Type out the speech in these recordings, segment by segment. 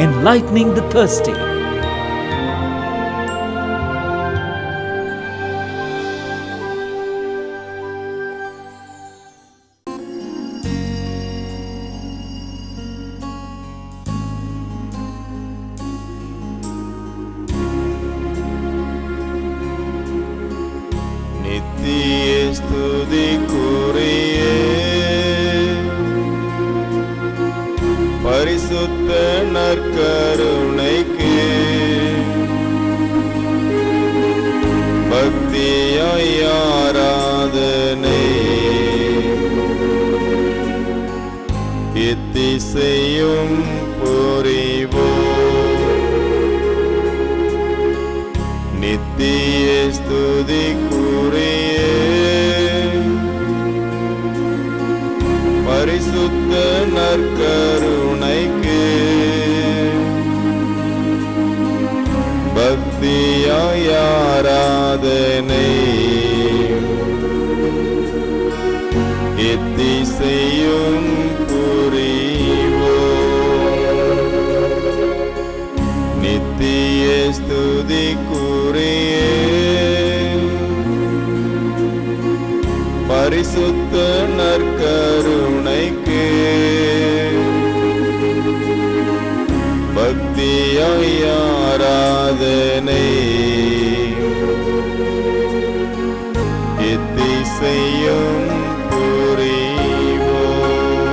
enlightening the thirsty. நித்திய ஸ்துதிக்குரிய பரிசுத்த நற்கருணைக்கு பக்தியாய் ஆராதனை இத்திசையும் புரிவோம் நித்திய ஸ்துதிக்குரிய பரிசுத்த நற்கருணைக்கு பக்தியாய் ஆராதனை எத்திசையும் புரிவோம் நித்திய ஸ்துதிக்குரிய பரிசுத்த நற்கருணைக்கு பக்தியாய் ஆராதனை எத்திசையும் புரிவோம்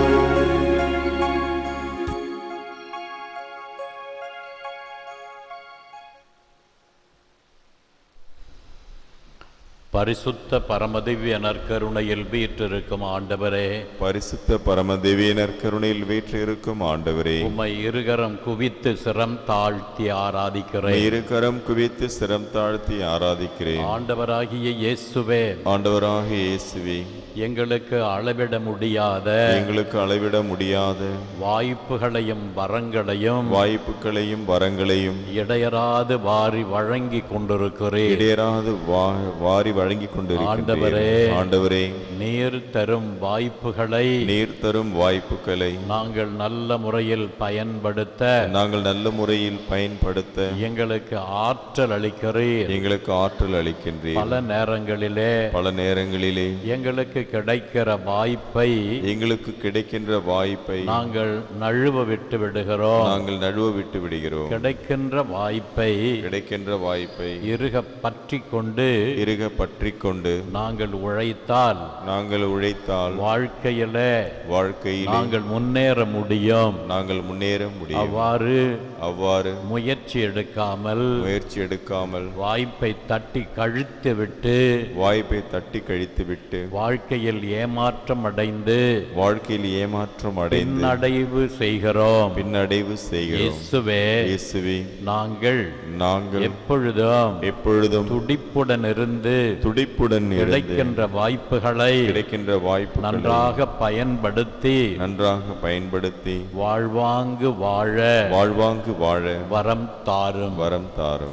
பரிசுத்த பரமதிவ்ய நற்கருணையில் வீற்றிருக்கும் ஆண்டவரே பரிசுத்த பரமதேவியனர் கருணையில் வீற்றிருக்கும் ஆண்டவரே உம்மை இருகரம் குவித்து சிரம் தாழ்த்தி ஆராதிக்கிறேன் இரு கரம் குவித்து சிரம் தாழ்த்தி ஆராதிக்கிறேன் ஆண்டவராகிய இயேசுவே ஆண்டவராகிய இயேசுவே எங்களுக்கு அளவிட முடியாத எங்களுக்கு அளவிட முடியாத வாய்ப்புகளையும் வரங்களையும் வாய்ப்புகளையும் வரங்களையும் இடையராது வாரி வழங்கி கொண்டிருக்கிறேன் இடையராது வா- வாரி வழங்கி கொண்டிருக்கின்றீர் ஆண்டவரே. ஆண்டவரே நீர் தரும் வாய்ப்புகளை நீர் தரும் வாய்ப்புகளை நாங்கள் நல்ல முறையில் பயன்படுத்த நாங்கள் நல்ல முறையில் பயன்படுத்த எங்களுக்கு ஆற்றல் அளிக்கிறீர் எங்களுக்கு ஆற்றல் அளிக்கின்றீர் பல நேரங்களிலே பல நேரங்களிலே எங்களுக்கு கிடைக்கிற வாய்ப்பை எங்களுக்கு கிடைக்கின்ற வாய்ப்பை நாங்கள் நழுவ விட்டு விடுகிறோம் நாங்கள் நழுவ விட்டு விடுகிறோம் கிடைக்கின்ற வாய்ப்பை கிடைக்கின்ற வாய்ப்பை இறுக பற்றி கொண்டு இறுக பற்றி கொண்டு நாங்கள் உழைத்தால் நாங்கள் உழைத்தால் வாழ்க்கையில வாழ்க்கையில் நாங்கள் முன்னேற முடியும் நாங்கள் முன்னேற முடியும் அவ்வாறு அவ்வாறு முயற்சி எடுக்காமல் முயற்சி எடுக்காமல் வாய்ப்பை தட்டி கழித்து விட்டு வாய்ப்பை தட்டி கழித்துவிட்டு வாழ்க்கையில் ஏமாற்றம் அடைந்து வாழ்க்கையில் ஏமாற்றம் அடைந்து பின்னடைவு செய்கிறோம் பின்னடைவு செய்கிறோம் இயேசுவே இயேசுவே நாங்கள் நாங்கள் எப்பொழுதும் எப்பொழுதும் துடிப்புடன் இருந்து துடிப்புடன் இருந்து கிடைக்கின்ற வாய்ப்புகளை கிடைக்கின்ற வாய்ப்பு நன்றாக பயன்படுத்தி நன்றாக பயன்படுத்தி வாழ்வாங்கு வாழ வாழ்வாங்கு வாழ வரம் தாரும் வரம் தாரும்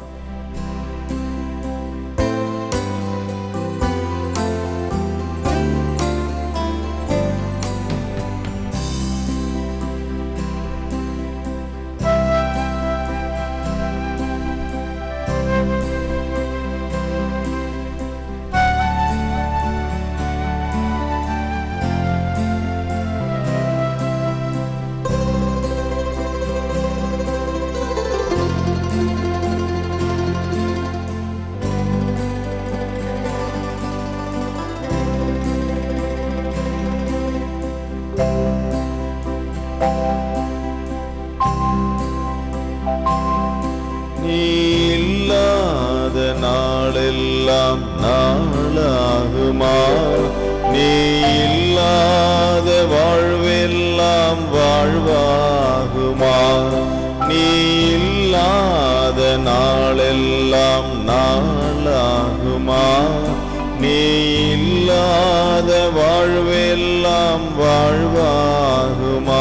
நீ இல்லாத நாளெல்லாம் நாளாகுமா நீ இல்லாத வாழ்வெல்லாம் வாழ்வாகுமா நீ இல்லாத நாளெல்லாம் நாளாகுமா நீ இல்லாத வாழ்வெல்லாம் வாழ்வாகுமா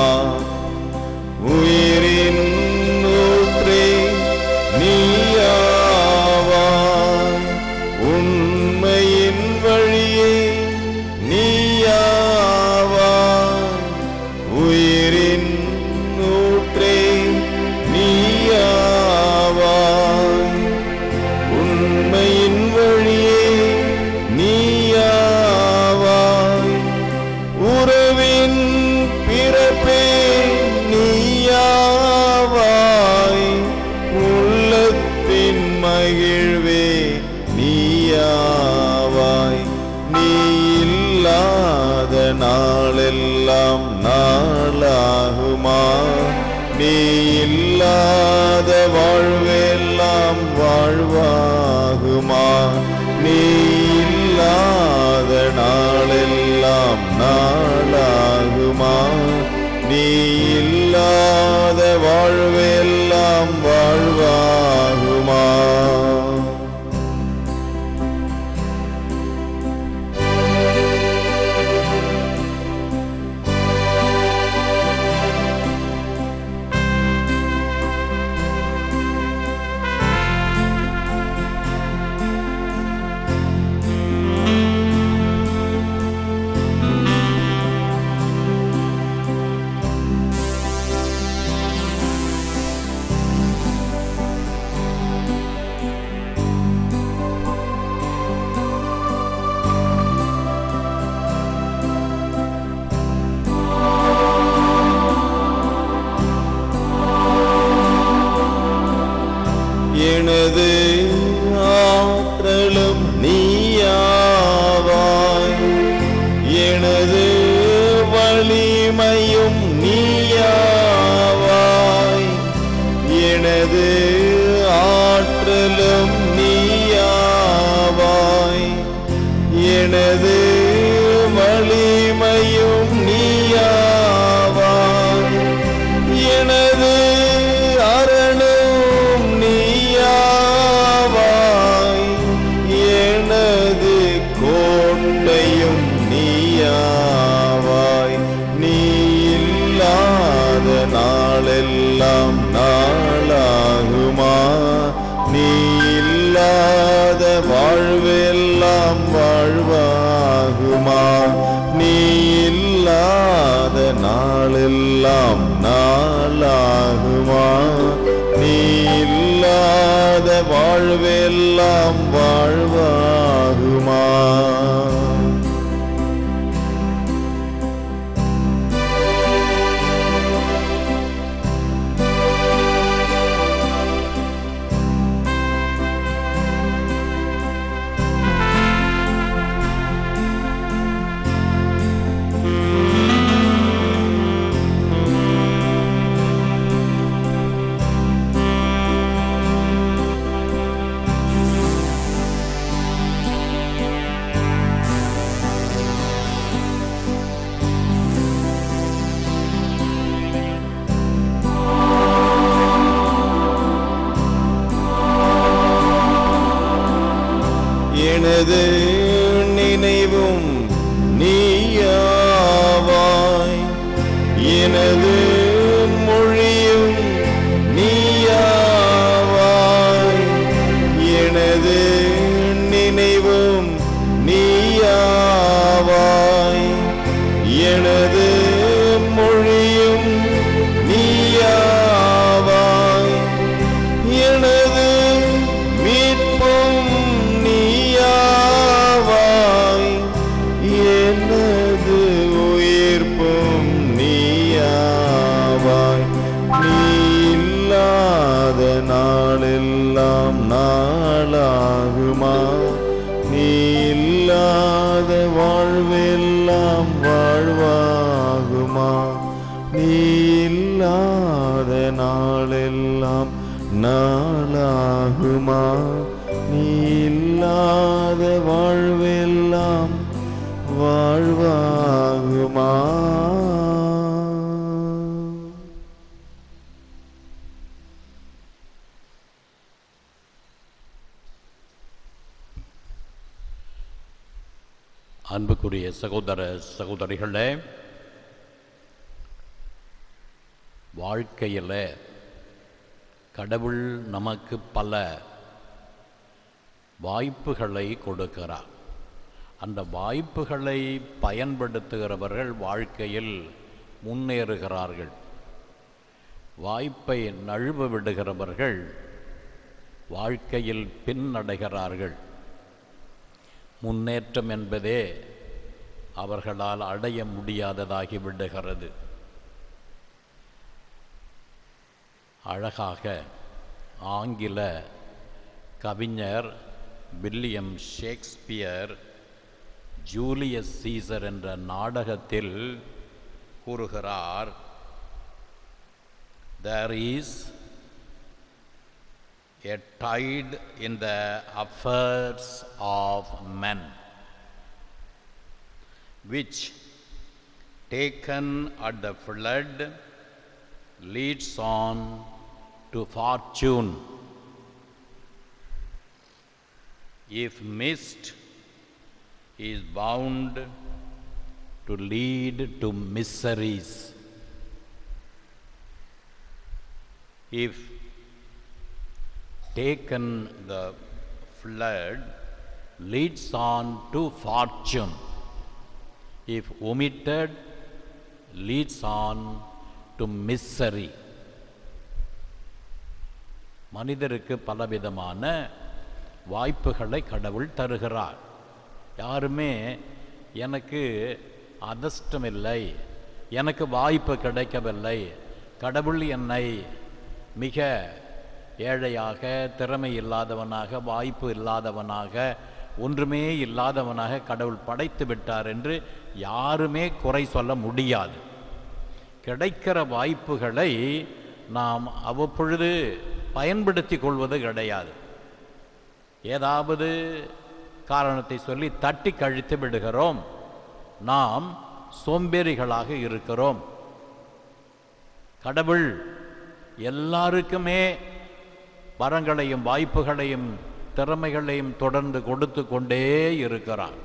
உயிரின் ஊற்றே நீயாவாய் உண்மையின் வழியே நீயாவாய் உயிரின் ஊற்றே எனது ஆற்றலும் நீயாவாய் எனது வலிமையும் நீயாவாய் எனது ஆற்றலும் நீயாவாய் எனது வலிமையும் நீயாவாய் எனது அரணும் நீயாவாய் எனது கோட்டையும் நீயாவாய் நீ இல்லாத நாளெல்லாம் நாளாகுமா நீ இல்லாத வாழ்வெல்லாம் வாழ்வாகுமா நீ இல்லாத நாளெல்லாம் நாளாகுமா நீ இல்லாத வாழ்வெல்லாம் வாழ்வாகுமா எனது நினைவும் நீயாவாய் எனது மொழியும் நீயாவாய் எனது நினைவும் நீயாவாய் எனது மொழியும் நீயாவாய் எனது மீட்பும் நீயாவாய் எனது உயிர்ப்பும் நீயாவாய் நீ இல்லாத நாளெல்லாம் நாளாகுமா நீ இல்லாத வாழ்வெல்லாம் வாழ்வாகுமா நீ இல்லாத நாளெல்லாம் நாளாகுமா நீ இல்லாத வாழ்வெல்லாம் வாழ்வாகுமா அன்புக்குரிய சகோதர சகோதரிகளே வாழ்க்கையில் கடவுள் நமக்கு பல வாய்ப்புகளை கொடுக்கிறார் அந்த வாய்ப்புகளை பயன்படுத்துகிறவர்கள் வாழ்க்கையில் முன்னேறுகிறார்கள் வாய்ப்பை நழுவ விடுகிறவர்கள் வாழ்க்கையில் பின்னடைகிறார்கள் முன்னேற்றம் என்பதே அவர்களால் அடைய முடியாததாகி விடுகிறது அழகாக ஆங்கில கவிஞர் வில்லியம் ஷேக்ஸ்பியர் ஜூலியஸ் சீசர் என்ற நாடகத்தில் கூறுகிறார் there is a tide in the affairs of men which taken at the flood leads on to fortune if missed is bound to lead to miseries if taken the flood leads on to fortune if omitted leads on to misery மனிதருக்கு பலவிதமான வாய்ப்புகளை கடவுள் தருகிறார் யாருமே எனக்கு அதிர்ஷ்டமில்லை எனக்கு வாய்ப்பு கிடைக்கவில்லை கடவுள் என்னை மிக ஏழையாக திறமை இல்லாதவனாக வாய்ப்பு இல்லாதவனாக ஒன்றுமே இல்லாதவனாக கடவுள் படைத்து விட்டார் என்று யாருமே குறை சொல்ல முடியாது கிடைக்கிற வாய்ப்புகளை நாம் அவ்வப்பொழுது பயன்படுத்தி கொள்வது கிடையாது ஏதாவது காரணத்தை சொல்லி தட்டி கழித்து விடுகிறோம் நாம் சோம்பேறிகளாக இருக்கிறோம் கடவுள் எல்லாருக்குமே வரங்களையும் வாய்ப்புகளையும் திறமைகளையும் தொடர்ந்து கொடுத்து கொண்டே இருக்கிறார்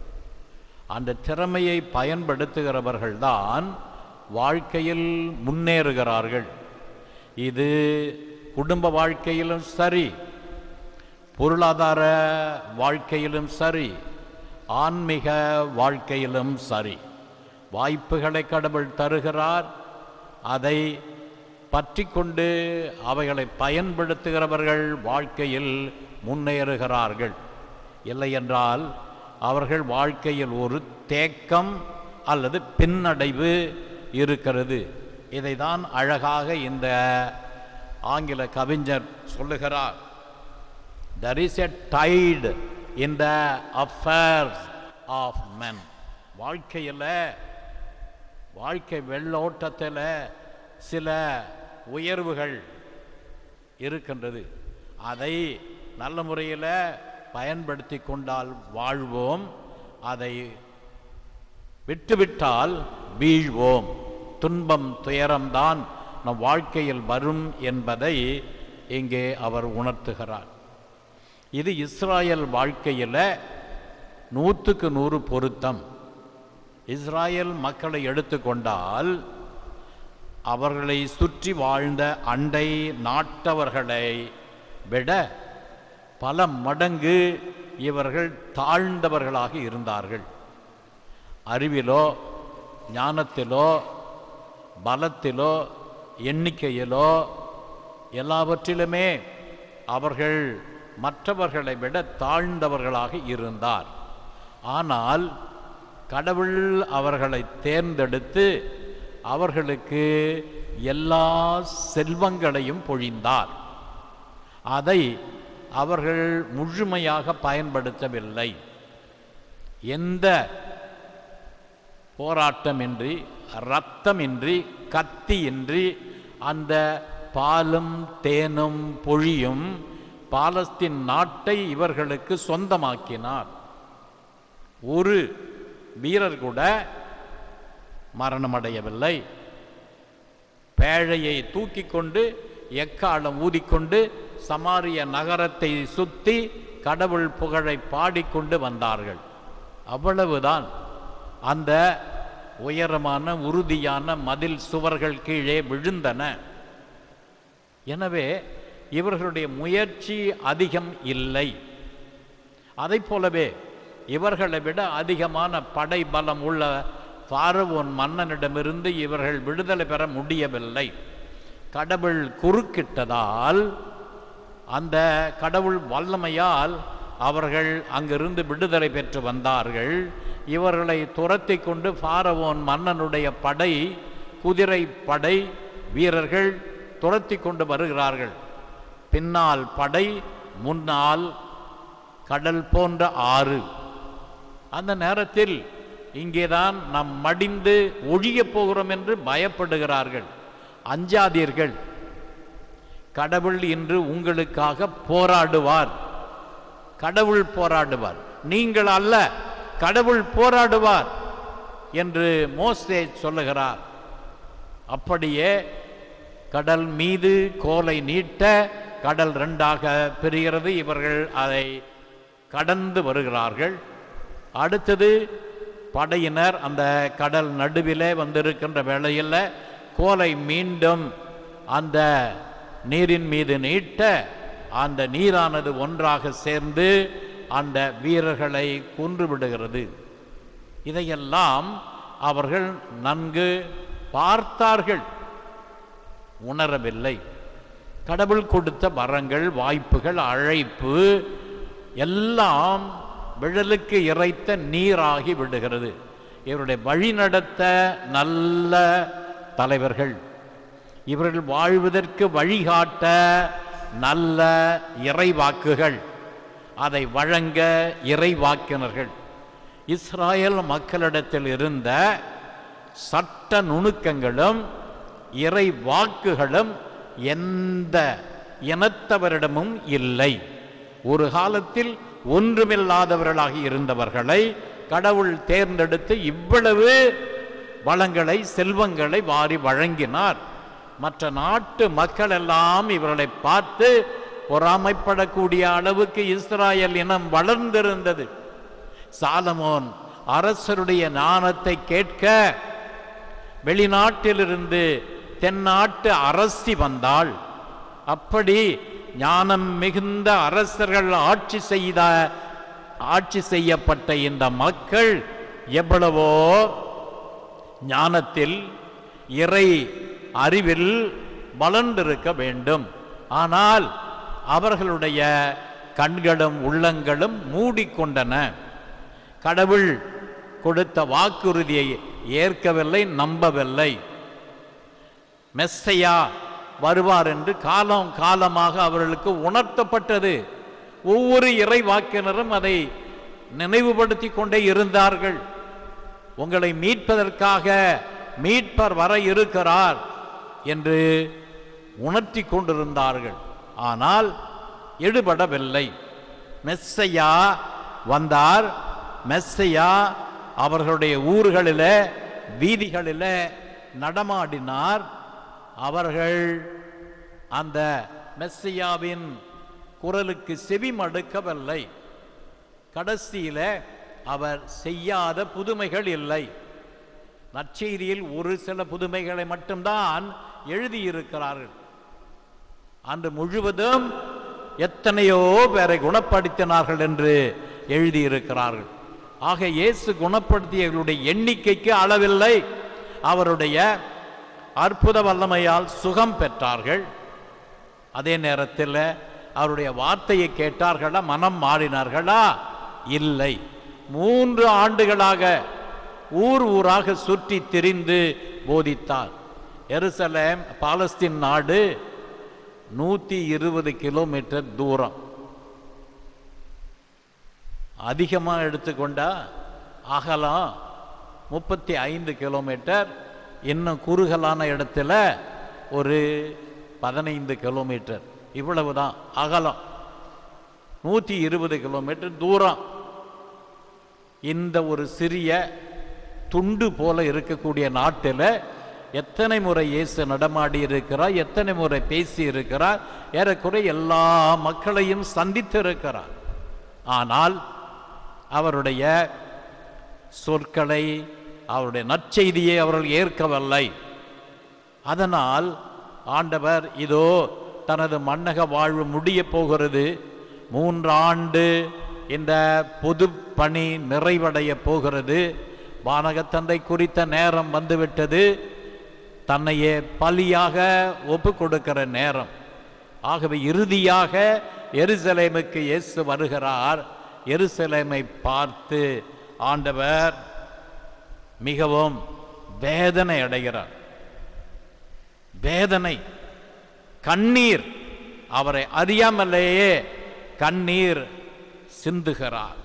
அந்த திறமையை பயன்படுத்துகிறவர்கள்தான் வாழ்க்கையில் முன்னேறுகிறார்கள் இது குடும்ப வாழ்க்கையிலும் சரி பொருளாதார வாழ்க்கையிலும் சரி ஆன்மீக வாழ்க்கையிலும் சரி வாய்ப்புகளை கடவுள் தருகிறார் அதை பற்றி கொண்டு அவைகளை பயன்படுத்துகிறவர்கள் வாழ்க்கையில் முன்னேறுகிறார்கள் இல்லை என்றால் அவர்கள் வாழ்க்கையில் ஒரு தேக்கம் அல்லது பின்னடைவு இருக்கிறது இதை தான் அழகாக இந்த ஆங்கில கவிஞர் சொல்லுகிறார் there is a tide in the affairs of men வாழ்க்கையில் வாழ்க்கை வெள்ளோட்டத்தில் சில உயர்வுகள் இருக்கின்றது அதை நல்ல முறையில் பயன்படுத்தி கொண்டால் வாழ்வோம் அதை விட்டுவிட்டால் வீழ்வோம் துன்பம் துயரம்தான் நம் வாழ்க்கையில் வரும் என்பதை இங்கே அவர் உணர்த்துகிறார் இது இஸ்ராயல் வாழ்க்கையில் நூற்றுக்கு நூறு பொருத்தம் இஸ்ராயல் மக்களை எடுத்துக்கொண்டால் அவர்களை சுற்றி வாழ்ந்த அண்டை நாட்டவர்களை விட பல மடங்கு இவர்கள் தாழ்ந்தவர்களாக இருந்தார்கள் அறிவிலோ ஞானத்திலோ பலத்திலோ எண்ணிக்கையிலோ எல்லாவற்றிலுமே அவர்கள் மற்றவர்களை விட தாழ்ந்தவர்களாக இருந்தார் ஆனால் கடவுள் அவர்களை தேர்ந்தெடுத்து அவர்களுக்கு எல்லா செல்வங்களையும் பொழிந்தார் அதை அவர்கள் முழுமையாக பயன்படுத்தவில்லை எந்த போராட்டமின்றி இரத்தமின்றி கத்தியின்றி அந்த பாலும் தேனும் பொழியும் பாலஸ்தீன் நாட்டை இவர்களுக்கு சொந்தமாக்கினார் ஒரு வீரர் கூட மரணமடையவில்லை பேழையை தூக்கி கொண்டு எக்காலம் ஊதிக்கொண்டு சமாரிய நகரத்தை சுத்தி கடவுள் புகழை பாடிக்கொண்டு வந்தார்கள் அவ்வளவுதான் அந்த உயரமான உறுதியான மதில் சுவர்கள் கீழே விழுந்தன எனவே இவர்களுடைய முயற்சி அதிகம் இல்லை அதைப் போலவே இவர்களை விட அதிகமான படை பலம் உள்ள ஃபாரவோன் மன்னனிடமிருந்து இவர்கள் விடுதலை பெற முடியவில்லை கடவுள் குறுக்கிட்டதால் அந்த கடவுள் வல்லமையால் அவர்கள் அங்கிருந்து விடுதலை பெற்று வந்தார்கள் இவர்களை துரத்தி கொண்டு ஃபாரவோன் மன்னனுடைய படை குதிரை படை வீரர்கள் துரத்தி கொண்டு வருகிறார்கள் பின்னால் படை முன்னால் கடல் போன்ற ஆறு அந்த நேரத்தில் இங்கேதான் நாம் மடிந்து ஒழியப் போகிறோம் என்று பயப்படுகிறார்கள் அஞ்சாதீர்கள் கடவுள் இன்று உங்களுக்காக போராடுவார் கடவுள் போராடுவார் நீங்கள் அல்ல கடவுள் போராடுவார் என்று மோசே சொல்லுகிறார் அப்படியே கடல் மீது கோலை நீட்ட கடல் ரெண்டாக பிரிகிறது இவர்கள் அதை கடந்து வருகிறார்கள் அடுத்தது படையினர் அந்த கடல் நடுவிலே வந்திருக்கின்ற வேளையில் கோலை மீண்டும் அந்த நீரின் மீது நீட்ட அந்த நீரானது ஒன்றாக சேர்ந்து அந்த வீரர்களை கொன்று விடுகிறது இதையெல்லாம் அவர்கள் நன்கு பார்த்தார்கள் உணரவில்லை கடவுள் கொடுத்த வரங்கள் வாய்ப்புகள் அழைப்பு எல்லாம் விழலுக்கு இறைத்த நீராகி விடுகிறது இவருடைய வழிநடத்த நல்ல தலைவர்கள் இவர்கள் வாழ்வதற்கு வழிகாட்ட நல்ல இறைவாக்குகள் அதை வழங்க இறைவாக்கினர்கள் இஸ்ராயல் மக்களிடத்தில் இருந்த சட்ட நுணுக்கங்களும் இறை வாக்குகளும் எந்த இனத்தவரிடமும் இல்லை ஒரு காலத்தில் ஒன்றுமில்லாதவர்களாக இருந்தவர்களை கடவுள் தேர்ந்தெடுத்து இவ்வளவு வளங்களை செல்வங்களை வாரி வழங்கினார் மற்ற நாட்டு மக்கள் எல்லாம் இவர்களை பார்த்து பொறாமைப்படக்கூடிய அளவுக்கு இஸ்ராயல் இனம் வளர்ந்திருந்தது சாலமோன் அரசருடைய ஞானத்தை கேட்க வெளிநாட்டிலிருந்து தென்னாட்டு அரசி வந்தாள் அப்படி ஞானம் மிகுந்த அரசர்கள் ஆட்சி செய்த ஆட்சி செய்யப்பட்ட இந்த மக்கள் எவ்வளவோ ஞானத்தில் இறை அறிவில் வளர்ந்திருக்க வேண்டும் ஆனால் அவர்களுடைய கண்களும் உள்ளங்களும் மூடிக்கொண்டன கடவுள் கொடுத்த வாக்குறுதியை ஏற்கவில்லை நம்பவில்லை மெஸ்ஸையா வருவார் என்று காலம் காலமாக அவர்களுக்கு உணர்த்தப்பட்டது ஒவ்வொரு இறை வாக்கினரும் அதை நினைவுபடுத்தி கொண்டே இருந்தார்கள் உங்களை மீட்பதற்காக மீட்பர் வர இருக்கிறார் என்று உணர்த்தி கொண்டிருந்தார்கள் ஆனால் எடுபடவில்லை மெஸ்ஸையா வந்தார் மெஸ்ஸையா அவர்களுடைய ஊர்களில் வீதிகளில் நடமாடினார் அவர்கள் அந்த மெஸ்ஸையாவின் குரலுக்கு செவி மடுக்கவில்லை கடைசியில அவர் செய்யாத புதுமைகள் இல்லை நற்செய்தியில் ஒரு சில புதுமைகளை மட்டும்தான் எழுதியிருக்கிறார்கள் அன்று முழுவதும் எத்தனையோ பேரை குணப்படுத்தினார்கள் என்று எழுதியிருக்கிறார்கள் ஆக இயேசு குணப்படுத்தியவர்களுடைய எண்ணிக்கைக்கு அளவில்லை அவருடைய அற்புத வல்லமையால் சுகம் பெற்றார்கள் அதே நேரத்தில் அவருடைய வார்த்தையை கேட்டார்களா மனம் மாறினார்களா இல்லை மூன்று ஆண்டுகளாக ஊர் ஊராக சுற்றி திரிந்து போதித்தார் எருசலேம் பாலஸ்தீன் நாடு நூற்றி இருபது கிலோமீட்டர் தூரம் அதிகமாக எடுத்துக்கொண்டா அகலம் முப்பத்தி ஐந்து கிலோமீட்டர் இன்னும் குறுகலான இடத்துல ஒரு பதினைந்து கிலோமீட்டர் இவ்வளவுதான் அகலம் நூற்றி இருபது கிலோமீட்டர் தூரம் இந்த ஒரு சிறிய துண்டு போல இருக்கக்கூடிய நாட்டில் எத்தனை முறை இயேசு நடமாடி இருக்கிறார் எத்தனை முறை பேசி இருக்கிறார் ஏறக்குறைய எல்லா மக்களையும் சந்தித்து இருக்கிறார் ஆனால் அவருடைய சொற்களை அவருடைய நற்செய்தியை அவர்கள் ஏற்கவில்லை அதனால் ஆண்டவர் இதோ தனது மன்னக வாழ்வு முடிய போகிறது மூன்று ஆண்டு இந்த பொது பணி நிறைவடைய போகிறது வானகத்தந்தை குறித்த நேரம் வந்துவிட்டது தன்னையே பலியாக ஒப்பு கொடுக்கிற நேரம் ஆகவே இறுதியாக எருசலேமுக்கு இயேசு வருகிறார் எருசலேமை பார்த்து ஆண்டவர் மிகவும் வேதனை அடைகிறார் வேதனை கண்ணீர் அவரை அறியாமலேயே கண்ணீர் சிந்துகிறார்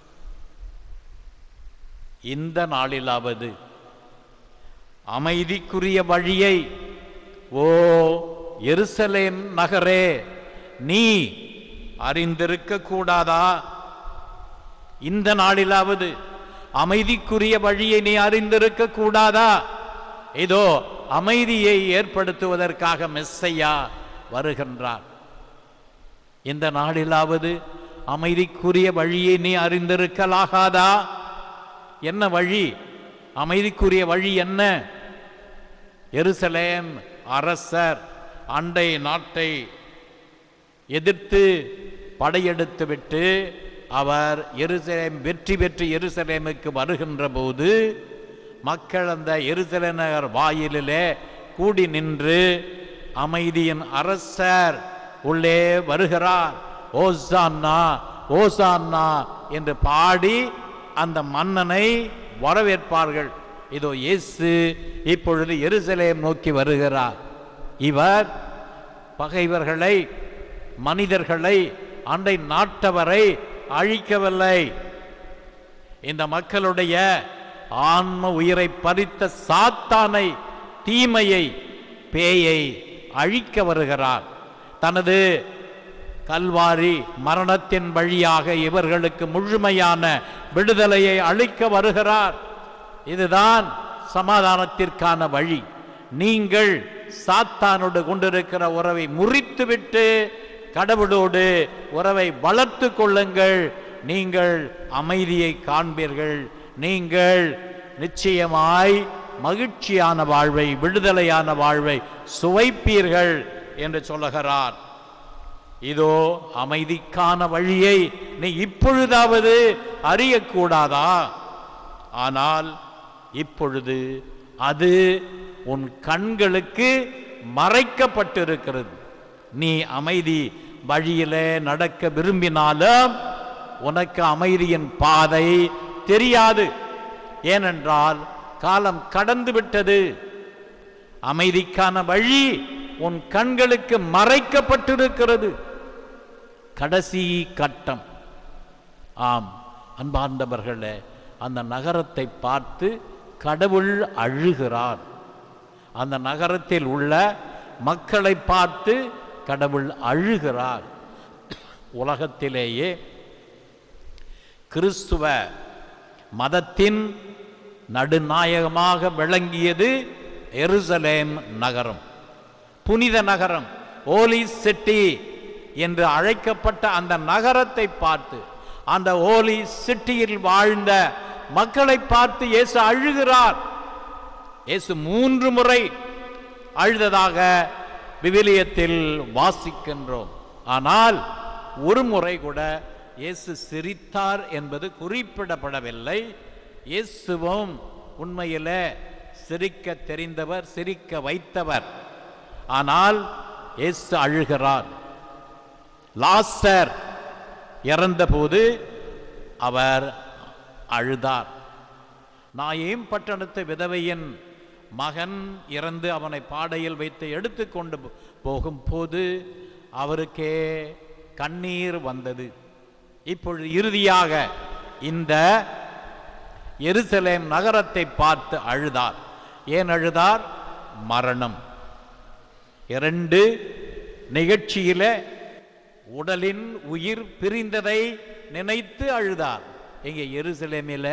இந்த நாளிலாவது அமைதிக்குரிய வழியை ஓ எருசலேம் நகரே நீ அறிந்திருக்க கூடாதா இந்த நாளிலாவது அமைதிக்குரிய வழியை நீ அறிந்திருக்க கூடாதா இதோ அமைதியை ஏற்படுத்துவதற்காக மெஸ்ஸையா வருகின்றார் இந்த நாளிலாவது அமைதிக்குரிய வழியை நீ அறிந்திருக்கலாகாதா என்ன வழி அமைதிக்குரிய வழி என்ன எருசலேம் அரசர் அண்டை நாட்டை எதிர்த்து படையெடுத்து விட்டு அவர் எருசலேம் வெற்றி பெற்று எருசலேமுக்கு வருகின்ற போது மக்கள் அந்த எருசலேம் நகர் வாயிலிலே கூடி நின்று அமைதியின் அரசர் உள்ளே வருகிறார் ஓசான்னா ஓசான்னா என்று பாடி அந்த மன்னனை வரவேற்பார்கள் இதோ இயேசு இப்பொழுது எருசலேம் நோக்கி வருகிறார் இவர் பகைவர்களை மனிதர்களை அண்டை நாட்டவரை அழிக்கவில்லை இந்த மக்களுடைய ஆன்ம உயிரை பறித்த சாத்தானை தீமையை பேயை அழிக்க வருகிறார் தனது கல்வாரி மரணத்தின் வழியாக இவர்களுக்கு முழுமையான விடுதலையை அளிக்க வருகிறார் இதுதான் சமாதானத்திற்கான வழி நீங்கள் சாத்தானோடு கொண்டிருக்கிற உறவை முறித்துவிட்டு கடவுளோடு உறவை வளர்த்து கொள்ளுங்கள் நீங்கள் அமைதியை காண்பீர்கள் நீங்கள் நிச்சயமாய் மகிழ்ச்சியான வாழ்வை விடுதலையான வாழ்வை சுவைப்பீர்கள் என்று சொல்லுகிறார் இதோ அமைதிக்கான வழியை நீ இப்பொழுதாவது அறியக்கூடாதா ஆனால் இப்பொழுது அது உன் கண்களுக்கு மறைக்கப்பட்டிருக்கிறது நீ அமைதி வழியிலே நடக்க விரும்பினாலும் உனக்கு அமைதியின் பாதை தெரியாது ஏனென்றால் காலம் கடந்து விட்டது அமைதிக்கான வழி உன் கண்களுக்கு மறைக்கப்பட்டிருக்கிறது கடைசி கட்டம் ஆம் அன்பார்ந்தவர்களே அந்த நகரத்தை பார்த்து கடவுள் அழுகிறார் அந்த நகரத்தில் உள்ள மக்களை பார்த்து கடவுள் அழுகிறார் உலகத்திலேயே கிறிஸ்துவ மதத்தின் நடுநாயகமாக விளங்கியது எருசலேம் நகரம் புனித நகரம் ஓலி சிட்டி என்று அழைக்கப்பட்ட அந்த நகரத்தை பார்த்து அந்த ஓலி சிட்டியில் வாழ்ந்த மக்களை பார்த்து இயேசு அழுகிறார் இயேசு மூன்று முறை அழுததாக விவிலியத்தில் வாசிக்கின்றோம் ஆனால் ஒரு முறை கூட இயேசு சிரித்தார் என்பது குறிப்பிடப்படவில்லை இயேசுவும் உண்மையிலே சிரிக்க தெரிந்தவர் சிரிக்க வைத்தவர் ஆனால் இயேசு அழுகிறார் லாசர் இறந்தபோது அவர் அழுதார் நாயேம் பட்டணத்து விதவையின் மகன் இறந்து அவனை பாடையில் வைத்து எடுத்துக்கொண்டு போ- போகும்போது அவருக்கே கண்ணீர் வந்தது இப்பொழுது இறுதியாக இந்த எருசலேம் நகரத்தை பார்த்து அழுதார் ஏன் அழுதார் மரணம் இரண்டு நிகழ்ச்சியில உடலின் உயிர் பிரிந்ததை நினைத்து அழுதார் இங்கே எருசலேமில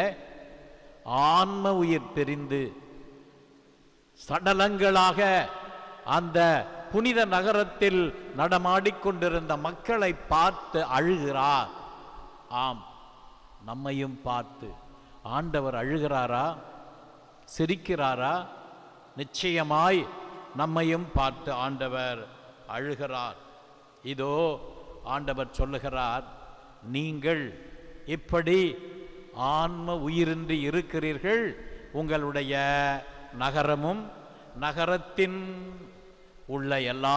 ஆன்ம உயிர் பிரிந்து சடலங்களாக அந்த புனித நகரத்தில் நடமாடிக்கொண்டிருந்த மக்களை பார்த்து அழுகிறார் ஆம் நம்மையும் பார்த்து ஆண்டவர் அழுகிறாரா சிரிக்கிறாரா நிச்சயமாய் நம்மையும் பார்த்து ஆண்டவர் அழுகிறார் இதோ ஆண்டவர் சொல்லுகிறார் நீங்கள் இப்படி ஆன்ம உயிரின்றி இருக்கிறீர்கள் உங்களுடைய நகரமும் நகரத்தின் உள்ள எல்லா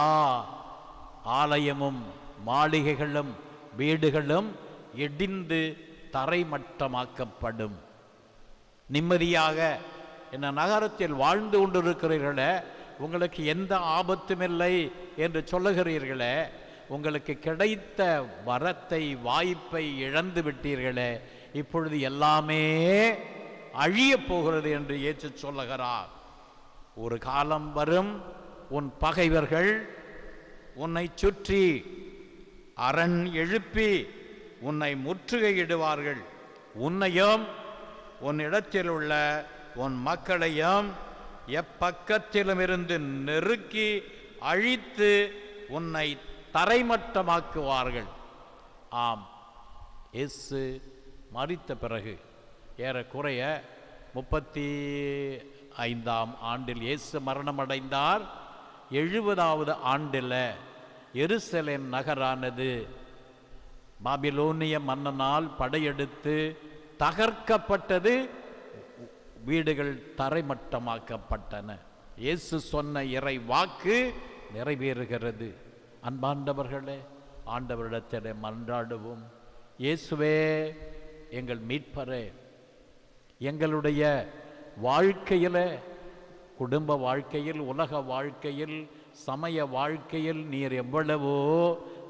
ஆலயமும் மாளிகைகளும் வீடுகளும் இடிந்து தரைமட்டமாக்கப்படும் நிம்மதியாக இந்த நகரத்தில் வாழ்ந்து கொண்டிருக்கிறீர்களே உங்களுக்கு எந்த ஆபத்தும் இல்லை என்று சொல்லுகிறீர்களே உங்களுக்கு கிடைத்த வரத்தை வாய்ப்பை இழந்து விட்டீர்களே இப்பொழுது எல்லாமே அழியப் போகிறது என்று ஏற்று சொல்லுகிறார் ஒரு காலம் வரும் உன் பகைவர்கள் உன்னை சுற்றி அரண் எழுப்பி உன்னை முற்றுகையிடுவார்கள் உன்னையும் உன் இடத்தில் உள்ள உன் மக்களையும் எப்பக்கத்திலும் இருந்து நெருக்கி அழித்து உன்னை தரைமட்டமாக்குவார்கள் ஆம் இயேசு மரித்த பிறகு ஏறக்குறைய முப்பத்தி ஐந்தாம் ஆண்டில் இயேசு மரணமடைந்தார் எழுபதாவது ஆண்டில் எருசலேம் நகரானது பாபிலோனிய மன்னனால் படையெடுத்து தகர்க்கப்பட்டது வீடுகள் தரைமட்டமாக்கப்பட்டன இயேசு சொன்ன இறை வாக்கு நிறைவேறுகிறது அன்பாண்டவர்களே ஆண்டவரிடத்திலே மன்றாடுவோம் இயேசுவே எங்கள் மீட்பரே எங்களுடைய வாழ்க்கையில் குடும்ப வாழ்க்கையில் உலக வாழ்க்கையில் சமய வாழ்க்கையில் நீர் எவ்வளவோ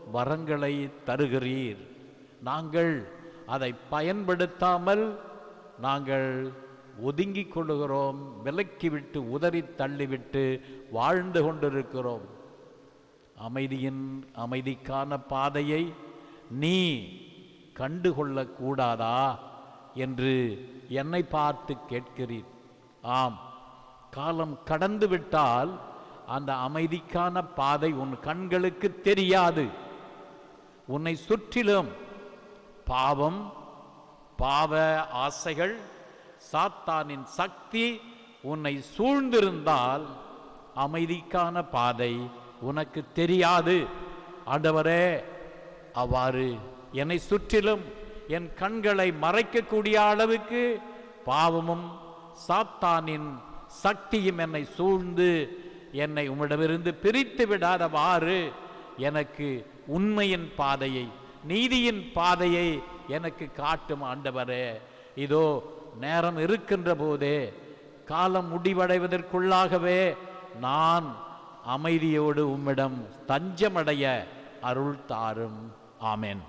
வரங்களை தருகிறீர் நாங்கள் அதை பயன்படுத்தாமல் நாங்கள் ஒதுங்கிக் கொள்ளுகிறோம் விலக்கிவிட்டு உதறி தள்ளிவிட்டு வாழ்ந்து கொண்டிருக்கிறோம் அமைதியின் அமைதிக்கான பாதையை நீ கண்டுகொள்ளக் கூடாதா என்று என்னை பார்த்து கேட்கிறீர் ஆம் காலம் கடந்து விட்டால் அந்த அமைதிக்கான பாதை உன் கண்களுக்கு தெரியாது உன்னை சுற்றிலும் பாவம் பாவ ஆசைகள் சாத்தானின் சக்தி உன்னை சூழ்ந்திருந்தால் அமைதிக்கான பாதை உனக்கு தெரியாது ஆண்டவரே அவ்வாறு என்னை சுற்றிலும் என் கண்களை மறைக்கக்கூடிய அளவுக்கு பாவமும் சாத்தானின் சக்தியும் என்னை சூழ்ந்து என்னை உம்மிடமிருந்து பிரித்து விடாதவாறு எனக்கு உண்மையின் பாதையை நீதியின் பாதையை எனக்கு காட்டும் ஆண்டவரே இதோ நேரம் இருக்கின்ற போதே காலம் முடிவடைவதற்குள்ளாகவே நான் அமைதியோடு உம்மிடம் தஞ்சமடைய அருள் தாரும் ஆமென்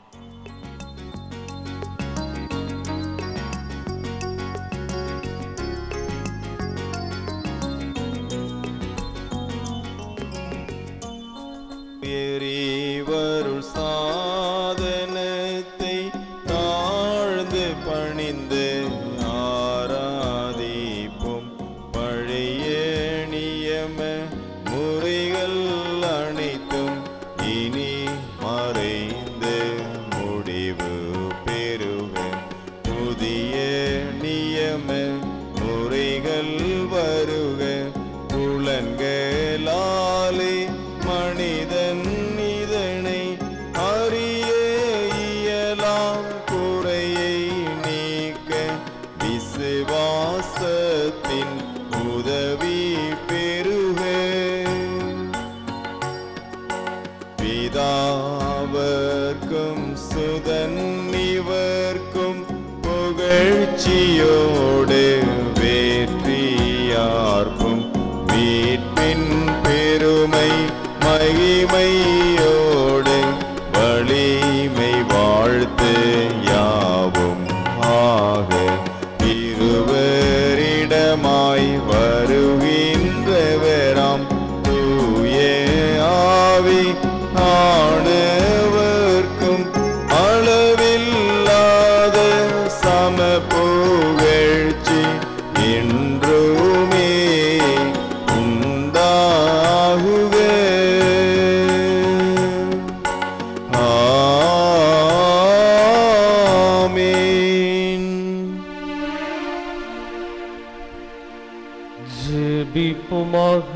எரிவருள் சாதனத்தை தாழ்ந்து பணிந்து ஆராதிப்போம் பழைய நியம முறைகள் அனைத்தும் இனி மறைந்து முடிவு பெறுக புதிய நியம முறைகள் வருக புலன்களாலே மனிதன் இதனை அறிய இயலாம் குறையை நீக்க விசுவாசத்தின் உதவி பெறுக பிதாவர்க்கும் சுதன் இவர்க்கும் புகழ்ச்சியோடு வேற்றியார்க்கும் மீட்பின் பெருமை மகிமையோடு வலிமை வாழ்த்து யாவும் ஆக இருவரிடமாய் வருகின்றவராம் தூய ஆவி ஆனவர்க்கும் அளவில்லாத சம புகழ்ச்சி என்றுமே உண்டாகுக ஆமென் ஜெபிப்புமாக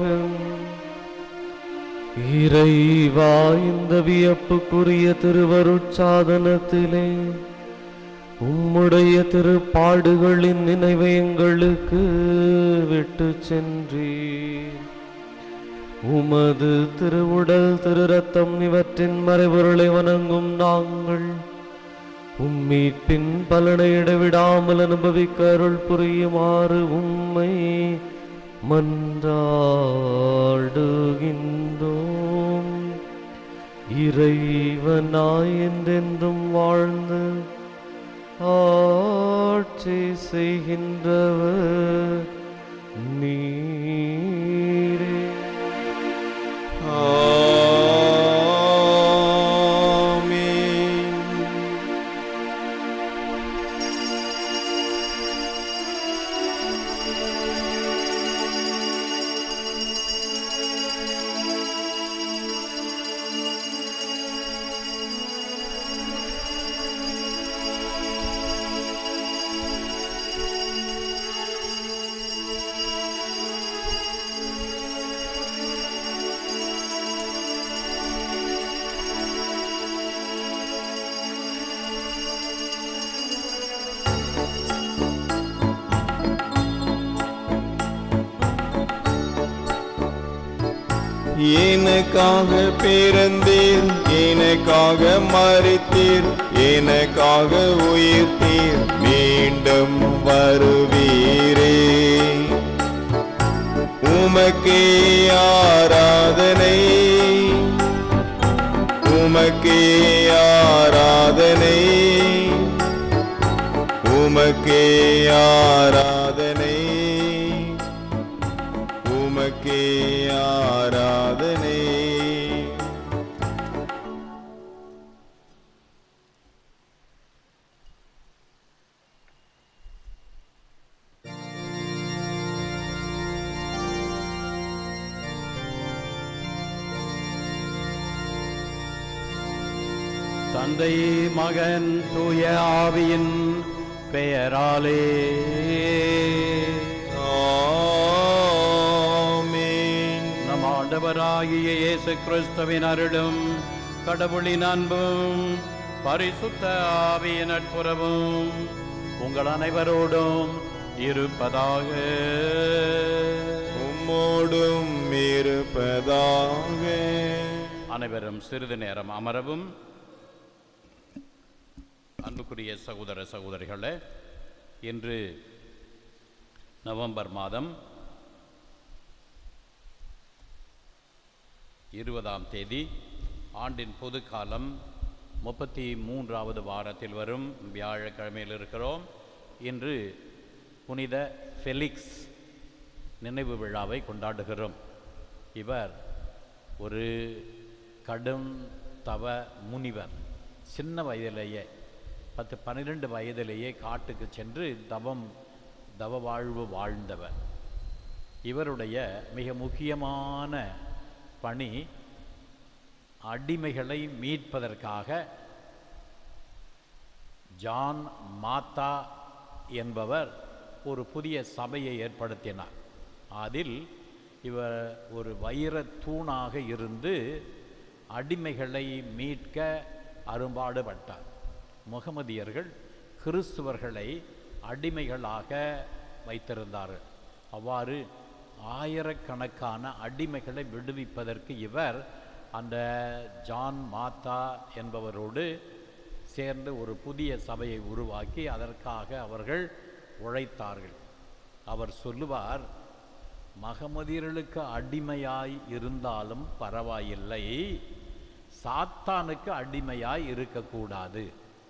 இறைவா இந்த வியப்புக்குரிய திருவருட்சாதனத்திலே உம்முடைய திருப்பாடுகளின் நினைவை எங்களுக்கு விட்டு சென்றீர் உமது திருவுடல் திரு ரத்தம் இவற்றின் மறைபொருளை வணங்கும் நாங்கள் உம்மீட்பின் பலனை இடைவிடாமல் அனுபவிக்க அருள் புரியுமாறு உம்மை மன்றாடுகின்றோம் இறைவனாய் என்றென்றும் வாழ்ந்து ஆட்சி செய்கின்றவர் நீரே ஆமென் எனக்காக பிறந்தீர் எனக்காக மறித்தீர் எனக்காக உயிர்த்தீர் மீண்டும் வருவீரே உமக்கே ஆராதனை உமக்கே ஆராதனை உமக்கே ஆராதனை உமக்கே ஆராதனை தந்தை மகன் தூய ஆவியின் பெயராலே ஆமென் நம் ஆண்டவராகிய இயேசு கிறிஸ்துவின் அருளும் கடவுளின் அன்பும் பரிசுத்த ஆவியின் நட்புறவும் உங்கள் அனைவரோடும் இருப்பதாக உம்மோடும் இருப்பதாக அனைவரும் சிறிது நேரம் அமரவும் அன்புக்குரிய சகோதர சகோதரிகளே இன்று நவம்பர் மாதம் இருபதாம் தேதி ஆண்டின் பொது காலம் முப்பத்தி மூன்றாவது வாரத்தில் வரும் வியாழக்கிழமையில் இருக்கிறோம் இன்று புனித ஃபெலிக்ஸ் நினைவு விழாவை கொண்டாடுகிறோம் இவர் ஒரு கடும் தவ முனிவர் சின்ன வயதிலேயே பத்து பன்னிரெண்டு வயதிலேயே காட்டுக்கு சென்று தவம் தவ வாழ்வு வாழ்ந்தவர் இவருடைய மிக முக்கியமான பணி அடிமைகளை மீட்பதற்காக ஜான் மாத்தா என்பவர் ஒரு புதிய சபையை ஏற்படுத்தினார் அதில் இவர் ஒரு வைர தூணாக இருந்து அடிமைகளை மீட்க அரும்பாடுபட்டார் முகமதியர்கள் கிறிஸ்துவர்களை அடிமைகளாக வைத்திருந்தார்கள் அவ்வாறு ஆயிரக்கணக்கான அடிமைகளை விடுவிப்பதற்கு இவர் அந்த ஜான் மாத்தா என்பவரோடு சேர்ந்து ஒரு புதிய சபையை உருவாக்கி அதற்காக அவர்கள் உழைத்தார்கள் அவர் சொல்லுவார் மகமதியர்களுக்கு அடிமையாய் இருந்தாலும் பரவாயில்லை சாத்தானுக்கு அடிமையாய் இருக்கக்கூடாது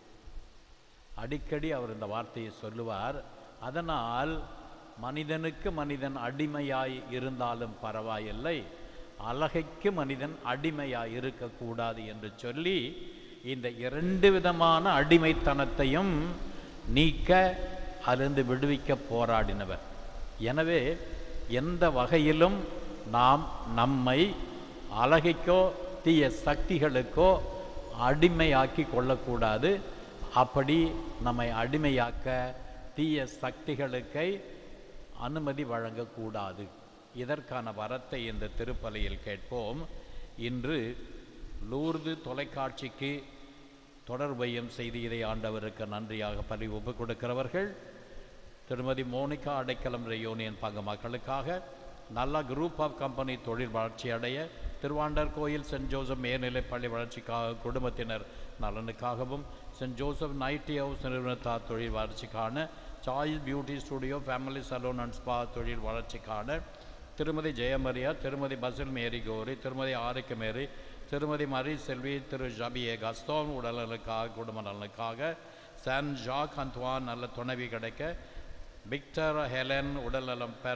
அடிக்கடி அவர் இந்த வார்த்தையை சொல்லுவார் அதனால் மனிதனுக்கு மனிதன் அடிமையாய் இருந்தாலும் பரவாயில்லை அழகைக்கு மனிதன் அடிமையாய் இருக்கக்கூடாது என்று சொல்லி இந்த இரண்டு விதமான அடிமைத்தனத்தையும் நீக்க அதிலிருந்து விடுவிக்க போராடினவர் எனவே எந்த வகையிலும் நாம் நம்மை அழகைக்கோ தீய சக்திகளுக்கோ அடிமையாக்கி கொள்ளக்கூடாது அப்படி நம்மை அடிமையாக்க தீய சக்திகளுக்கு அனுமதி வழங்கக்கூடாது இதற்கான வரத்தை இந்த திருப்பலியில் கேட்போம் இன்று லூர்து தொலைக்காட்சிக்கு தொடர்பையும் செய்து இதை ஆண்டவருக்கு நன்றியாக பலி ஒப்புக் கொடுக்கிறவர்கள் திருமதி மோனிகா அடைக்கலம் யூனியன் பங்கு மக்களுக்காக நல்ல குரூப் ஆஃப் கம்பெனி தொழில் வளர்ச்சி அடைய திருவாண்டர் கோயில் சென்ட் ஜோசப் மேல்நிலைப் பள்ளி வளர்ச்சிக்காக குடும்பத்தினர் நலனுக்காகவும் சென்ட் ஜோசப் நைட்டி ஹவுஸ் நிறுவனத்தார் தொழில் வளர்ச்சிக்கான choice beauty studio family salon and spa தொழில் வளர்ச்சிக்கான திருமதி ஜெயமரியா திருமதி பசில் மேரி கோரி திருமதி ஆரிக்க மேரி திருமதி மரி செல்வி திரு ஜபியே கஸ்தோன் உடல்நலனுக்காக குடும்ப நலனுக்காக சான் ஜாக் அந்த்வான் நல்ல துணைவி கிடைக்க விக்டர் ஹெலன் உடல்நலம் பெற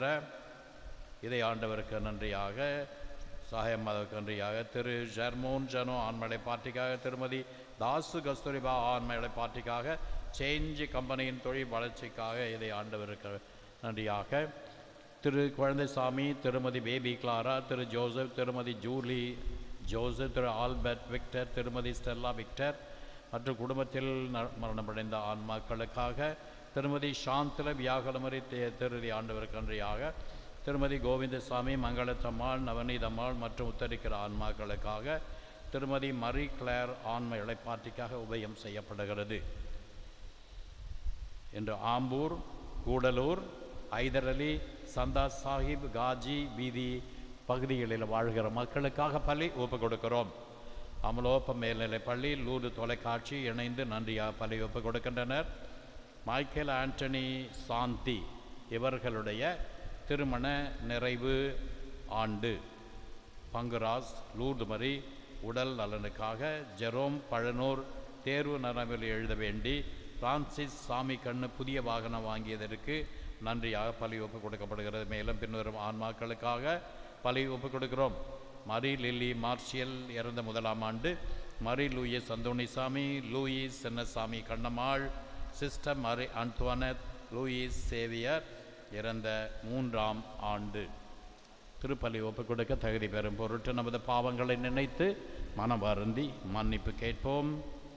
இதை ஆண்டவருக்கு நன்றியாக சகாயம் மாதவருக்கு நன்றியாக திரு ஜெர்மோன் ஜனோ ஆண்மலை பார்ட்டிக்காக திருமதி தாசு கஸ்தூரிபா ஆண்மலை பார்ட்டிக்காக சேஞ்ச் கம்பெனியின் தொழில் வளர்ச்சிக்காக இதை ஆண்டவருக்கு நன்றியாக திரு குழந்தைசாமி திருமதி பேபி கிளாரா திரு ஜோசப் திருமதி ஜூலி ஜோசப் திரு ஆல்பர்ட் விக்டர் திருமதி ஸ்டெல்லா விக்டர் மற்றும் குடும்பத்தில் ந- மரணமடைந்த ஆன்மாக்களுக்காக திருமதி சாந்தல வியாகலமரி திருதி ஆண்டவருக்கு நன்றியாக திருமதி கோவிந்தசாமி மங்களத்தம்மாள் நவநீதம்மாள் மற்றும் உத்தரிக்கிற ஆன்மாக்களுக்காக திருமதி மரி கிளேர் ஆன்ம இழைப்பாட்டிக்காக உபயம் செய்யப்படுகிறது இன்று ஆம்பூர் கூடலூர் ஐதர் அலி சந்தா சாஹிப் காஜி வீதி பகுதிகளில் வாழ்கிற மக்களுக்காக பள்ளி ஒப்பு கொடுக்கிறோம் அமலோப்ப மேல்நிலைப் பள்ளி லூது தொலைக்காட்சி இணைந்து நன்றியாக பள்ளி ஒப்பு கொடுக்கின்றனர் மைக்கேல் ஆண்டனி சாந்தி இவர்களுடைய திருமண நிறைவு ஆண்டு பங்குராஸ் லூர்துமரி உடல் நலனுக்காக ஜெரோம் பழனூர் தேர்வு நனவில் எழுத வேண்டி பிரான்சிஸ் சாமி கண்ணு புதிய வாகனம் வாங்கியதற்கு நன்றியாக பலி ஒப்பு கொடுக்கப்படுகிறது மேலும் பின்வரும் ஆன்மாக்களுக்காக பலி ஒப்பு கொடுக்கிறோம் மரி லில்லி மார்ஷியல் இறந்த முதலாம் ஆண்டு Marie Louis Anthonysamy Louis Chinnasamy Kannammal sister Marie Antoinette Louis Xavier இறந்த மூன்றாம் ஆண்டு திருப்பலி ஒப்புக் கொடுக்க தகுதி பெறும் பொருட்டு நமது பாவங்களை நினைத்து மனம் வருந்தி மன்னிப்பு கேட்போம்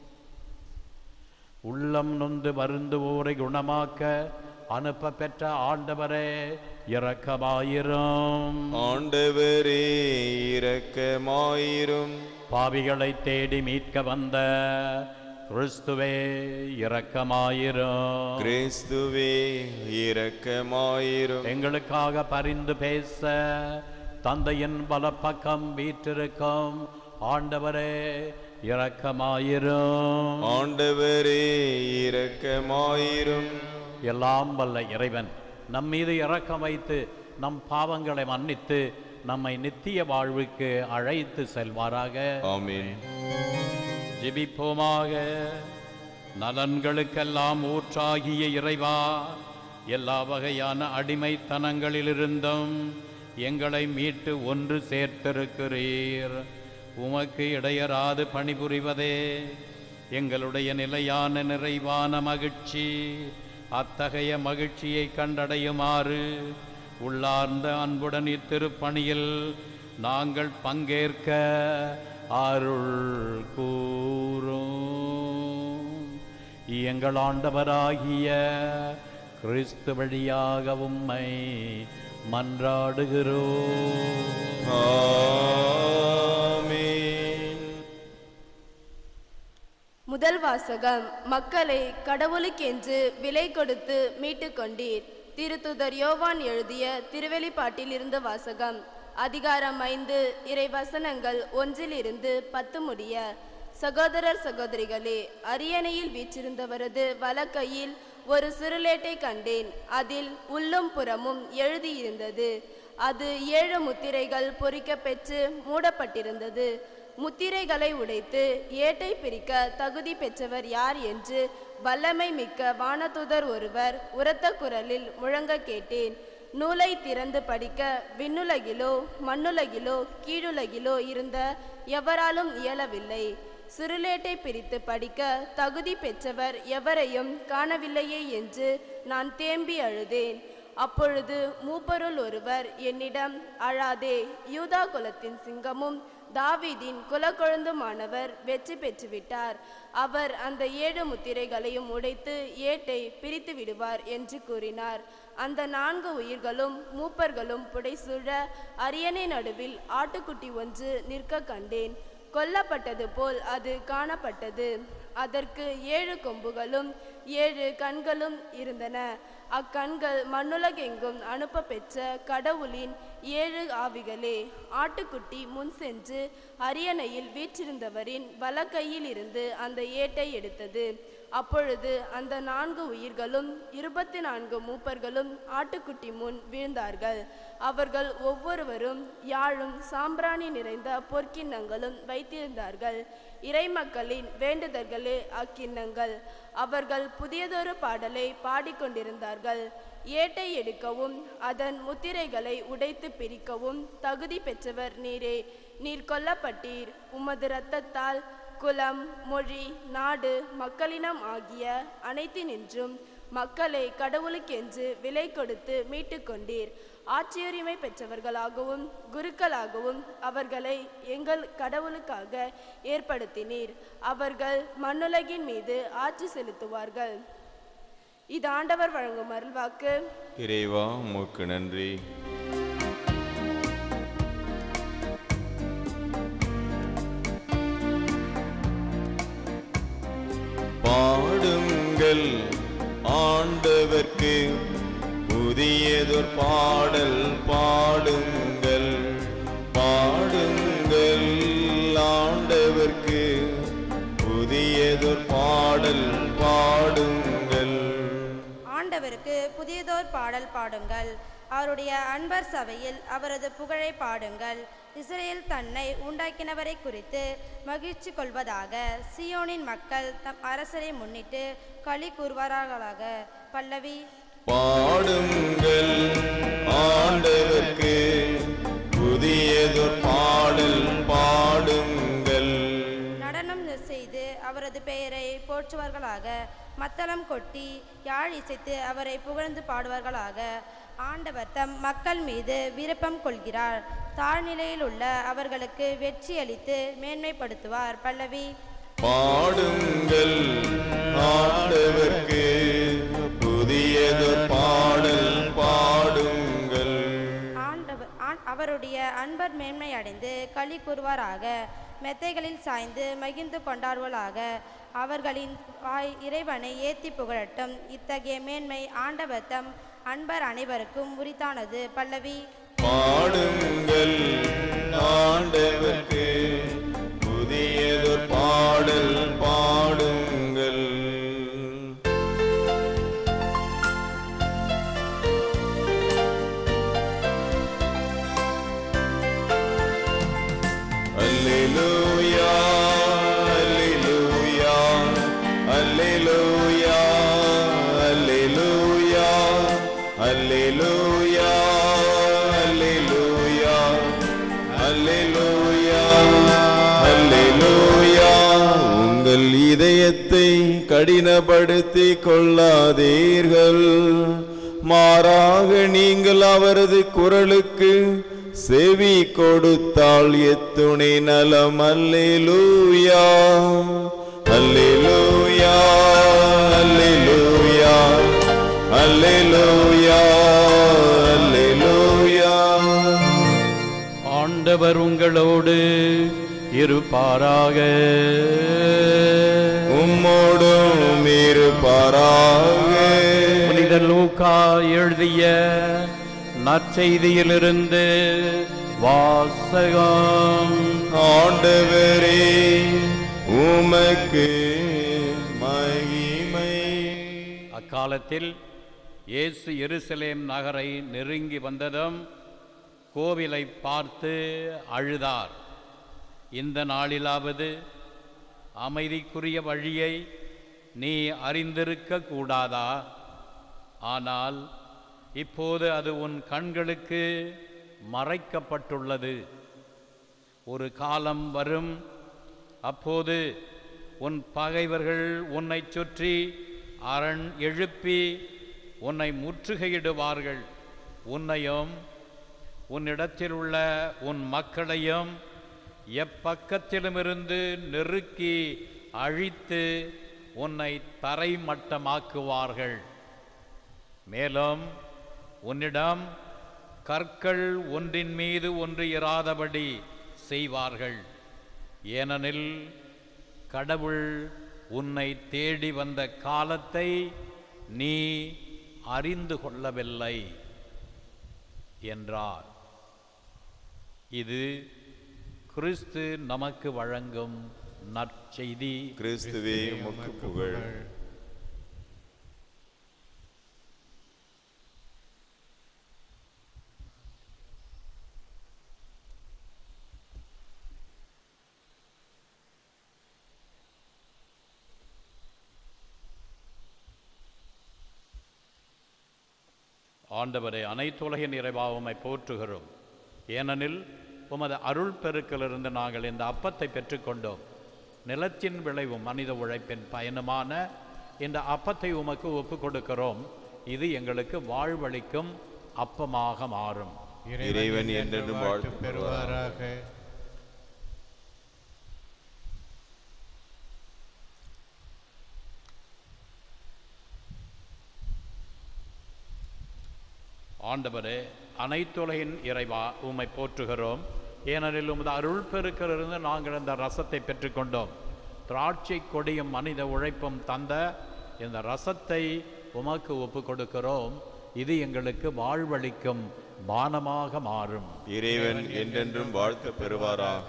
உள்ளம் நொந்து வருந்துவோரை குணமாக்க அனுப்ப பெற்ற ஆண்டவரே இரக்கமாயிரும் ஆண்டவரே இரக்கமாயிரும் பாவிகளை தேடி மீட்க வந்த கிறிஸ்துவே இரக்கமாயிரும் கிறிஸ்துவே இரக்கமாயிரும் எங்களுக்காக பரிந்து பேச தந்தையின் வலப்பக்கம் வீற்றிருக்கும் ஆண்டவரே இரக்கமாயிரும் ஆண்டவரே இரக்கமாயிரும் எல்லாம் வல்ல இறைவன் நம் மீது இரக்கம் வைத்து நம் பாவங்களை மன்னித்து நம்மை நித்திய வாழ்வுக்கு அழைத்து செல்வாராக ஆமென் ஜெபிப்போமாக நலன்களுக்கெல்லாம் ஊற்றாகிய இறைவா எல்லா வகையான அடிமைத்தனங்களிலிருந்தும் எங்களை மீட்டு ஒன்று சேர்த்திருக்கிறீர் உமக்கு இடையராது பணிபுரிவதே எங்களுடைய நிலையான நிறைவான மகிழ்ச்சி அத்தகைய மகிழ்ச்சியை கண்டடையுமாறு உள்ளார்ந்த அன்புடன் இத்திருப்பணியில் நாங்கள் பங்கேற்க அருள் கூறும் எங்கள் ஆண்டவராகிய கிறிஸ்து வழியாக உம்மை மன்றாடுகிறோம் ஆமென் முதல் வாசகம் மக்களை கடவுளுக்கென்று விலை கொடுத்து மீட்டுக் கொண்டீர் திருத்துதர் யோவான் எழுதிய திருவெளிப்பாட்டில் இருந்த வாசகம் அதிகாரம் ஐந்து இறை வசனங்கள் ஒன்றிலிருந்து பத்து முடிய சகோதரர் சகோதரிகளே அரியணையில் வீற்றிருந்தவரது வலக்கையில் ஒரு சிறுலேட்டை கண்டேன் அதில் உள்ளும் புறமும் எழுதியிருந்தது அது ஏழு முத்திரைகள் பொறிக்கப் பெற்று மூடப்பட்டிருந்தது முத்திரைகளை உடைத்து ஏட்டை பிரிக்க தகுதி பெற்றவர் யார் என்று வல்லமை மிக்க வானதுதர் ஒருவர் உரத்த குரலில் முழங்க கேட்டேன் நூலை திறந்து படிக்க விண்ணுலகிலோ மண்ணுலகிலோ கீழுலகிலோ இருந்த எவராலும் இயலவில்லை சிறுலேட்டை பிரித்து படிக்க தகுதி பெற்றவர் எவரையும் காணவில்லையே என்று நான் தேம்பி அழுதேன் அப்பொழுது மூப்பருள் ஒருவர் என்னிடம் அழாதே யூதா குலத்தின் சிங்கமும் தாவீதின் குலக்கொழுந்துமானவர் வெற்றி பெற்றுவிட்டார் அவர் அந்த ஏழு முத்திரைகளையும் உடைத்து ஏட்டை பிரித்து விடுவார் என்று கூறினார் அந்த நான்கு உயிர்களும் மூப்பர்களும் புடைசூழ அரியணை நடுவில் ஆட்டுக்குட்டி ஒன்று நிற்க கண்டேன் கொல்லப்பட்டது போல் அது காணப்பட்டது அதற்கு ஏழு கொம்புகளும் ஏழு கண்களும் இருந்தன அக்கண்கள் மண்ணுலகெங்கும் அனுப்ப பெற்ற கடவுளின் ஏழு ஆவிகளே ஆட்டுக்குட்டி முன் சென்று அரியணையில் வீற்றிருந்தவரின் வலக்கையில் இருந்து அந்த ஏட்டை எடுத்தது அப்பொழுது அந்த நான்கு உயிர்களும் இருபத்தி நான்கு மூப்பர்களும் ஆட்டுக்குட்டி முன் வீழ்ந்தார்கள் அவர்கள் ஒவ்வொருவரும் யாழும் சாம்பிராணி நிறைந்த பொற்கிண்ணங்களும் வைத்திருந்தார்கள் இறைமக்களின் வேண்டுதல்களே அக்கிண்ணங்கள் அவர்கள் புதியதொரு பாடலை பாடிக்கொண்டிருந்தார்கள் ஏட்டை எடுக்கவும் அதன் முத்திரைகளை உடைத்து பிரிக்கவும் தகுதி பெற்றவர் நீரே நீர் கொல்லப்பட்டீர் உமது இரத்தத்தால் குலம் மொழி நாடு மக்களினம் ஆகிய அனைத்தினின்றும் மக்களை கடவுளுக்கென்று விலை கொடுத்து மீட்டுக் கொண்டீர் ஆட்சியுரிமை பெற்றவர்களாகவும் குருக்களாகவும் அவர்களை எங்கள் கடவுளுக்காக ஏற்படுத்தினீர் அவர்கள் மண்ணுலகின் மீது ஆட்சி செலுத்துவார்கள் இது ஆண்டவர் வழங்கும் அருள்வாக்கு இறைவா உமக்கு நன்றி பாடுங்கள் ஆண்டவர்க்கு புதியதொரு பாடல் பாடுங்கள் பாடுங்கள் ஆண்டவர்க்கு புதியதொரு பாடல் பாடுங்கள் ஆண்டவருக்கு புதியதோர் பாடல் பாடுங்கள் அவருடைய அன்பர் சபையில் அவரது புகழை பாடுங்கள் இஸ்ரேல் தன்னை உண்டாக்கினவரை குறித்து மகிழ்ச்சி கொள்வதாக சியோனின் மக்கள் தம் அரசரை முன்னிட்டு களி கூறுவார்களாக பல்லவி பாடுங்கள் ஆண்டவர்க்கு புதியதொரு பாடல் பாடுங்கள் நடனம் செய்து அவரது பெயரை போற்றுவார்களாக மத்தளம் கொட்டி யாழ் இசைத்து அவரை புகழ்ந்து பாடுவார்களாக ஆண்டவர் தம் மக்கள் மீது விருப்பம் கொள்கிறார் தாழ்நிலையில் உள்ள அவர்களுக்கு வெற்றி அளித்து மேன்மைப்படுத்துவார் பல்லவி பாடுங்கள் ஆண்டவர்க்கு புதியதொரு பாடல் பாடுங்கள் ஆண்டவர் ஆண்- அவருடைய அன்பர் மேன்மை அடைந்து களி கூறுவாராக மெத்தைகளில் சாய்ந்து மகிழ்ந்து கொண்டாடுவலாக அவர்களின் வாய் இறைவனை ஏத்தி புகழட்டும் இத்தகைய மேன்மை ஆண்டவர் தம் அன்பர் அனைவருக்கும் உரித்தானது பல்லவி பாடுங்கள் ஆண்டவர்க்கு புதியதொரு பாடல் பாடுங்கள் அல்லேலூயா அல்லேலூயா அல்லேலூயா அல்லேலூயா அல்லேலூயா அல்லேலூயா அல்லேலூயா அல்லேலூயா உங்கள் இதயத்தை கடினப்படுத்திக் கொள்ளாதீர்கள் மாறாக நீங்கள் அவரது குரலுக்கு செவி கொடுத்தால் எத்துணை நலம் அல்லேலூயா அல்லேலூயா அல்லேலூயா அல்லேலூயா அல்லேலூயா ஆண்டவர் உங்களோடு இருப்பாராக உம்மோடும் இருப்பாராக புனித லூக்கா எழுதிய நற்செய்தியிலிருந்து வாசகம் ஆண்டவரே உமக்கு மகிமை அக்காலத்தில் இயேசு எருசலேம் நகரை நெருங்கி வந்ததும் கோவிலை பார்த்து அழுதார் இந்த நாளிலாவது அமைதிக்குரிய வழியை நீ அறிந்திருக்க கூடாதா ஆனால் இப்போது அது உன் கண்களுக்கு மறைக்கப்பட்டுள்ளது ஒரு காலம் வரும் அப்போது உன் பகைவர்கள் உன்னைச் சுற்றி அரண் எழுப்பி உன்னை முற்றுகையிடுவார்கள் உன்னையும் உன்னிடத்தில் உள்ள உன் மக்களையும் எப்பக்கத்திலுமிருந்து நெருக்கி அழித்து உன்னை தரைமட்டமாக்குவார்கள் மேலும் உன்னிடம் கற்கள் ஒன்றின் மீது ஒன்று இராதபடி செய்வார்கள் ஏனெனில் கடவுள் உன்னை தேடி வந்த காலத்தை நீ அறிந்து கொள்ளவில்லை என்றார் இது கிறிஸ்து நமக்கு வழங்கும் நற்செய்தி கிறிஸ்துவே உமக்கு புகழ் ஆண்டவரை அனைத்துலகின் நிறைவாவுமை போற்றுகிறோம் ஏனெனில் உமது அருள் பெருக்கிலிருந்து நாங்கள் இந்த அப்பத்தை பெற்றுக்கொண்டோம் நிலத்தின் விளைவும் மனித உழைப்பின் பயனுமான இந்த அப்பத்தை உமக்கு ஒப்புக் கொடுக்கிறோம் இது எங்களுக்கு வாழ்வளிக்கும் அப்பமாக மாறும் இறைவன் என்றென்றும் வாழ்த்து பெறுவாராக ஆண்டவரே அனைத்துலகின் இறைவா உம்மை போற்றுகிறோம் ஏனெனில் உமது அருள் பெருக்கிலிருந்து நாங்கள் இந்த ரசத்தை பெற்றுக்கொண்டோம் திராட்சை கொடியும் மனித உழைப்பும் தந்த இந்த ரசத்தை உமக்கு ஒப்பு கொடுக்கிறோம் இது எங்களுக்கு வாழ்வளிக்கும் பானமாக மாறும் இறைவன் என்றென்றும் வாழ்த்து பெறுவாராக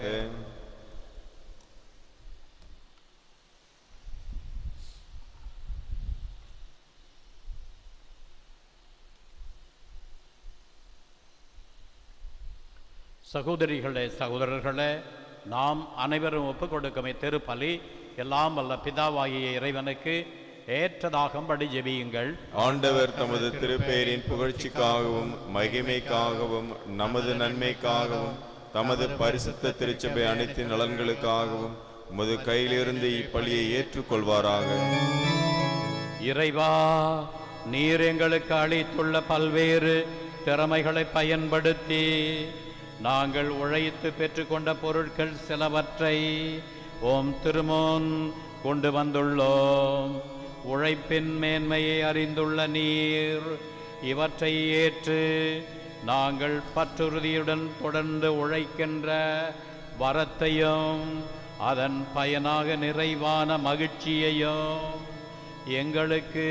சகோதரிகளே சகோதரர்களே நாம் அனைவரும் ஒப்புக் கொடுக்குமே திருப்பலி எல்லாம் வல்ல பிதாவாகிய இறைவனுக்கு ஏற்றதாகும்படி ஜெபியுங்கள் ஆண்டவர் தமது திருப்பெயரின் புகழ்ச்சிக்காகவும் மகிமைக்காகவும் நமது நன்மைக்காகவும் தமது பரிசுத்த திருச்சபை அனைத்து நலன்களுக்காகவும் உமது கையிலிருந்து இப்பலியை ஏற்றுக்கொள்வாராக இறைவா நீர் எங்களுக்கு அளித்துள்ள பல்வேறு திறமைகளை பயன்படுத்தி நாங்கள் உழைத்து பெற்றுக்கொண்ட பொருட்கள் சிலவற்றை ஓம் திருமோன் கொண்டு வந்துள்ளோம் உழைப்பின் மேன்மையை அறிந்துள்ள நீர் இவற்றை ஏற்று நாங்கள் பற்றுறுதியுடன் தொடர்ந்து உழைக்கின்ற வரத்தையும் அதன் பயனாக நிறைவான மகிழ்ச்சியையும் எங்களுக்கு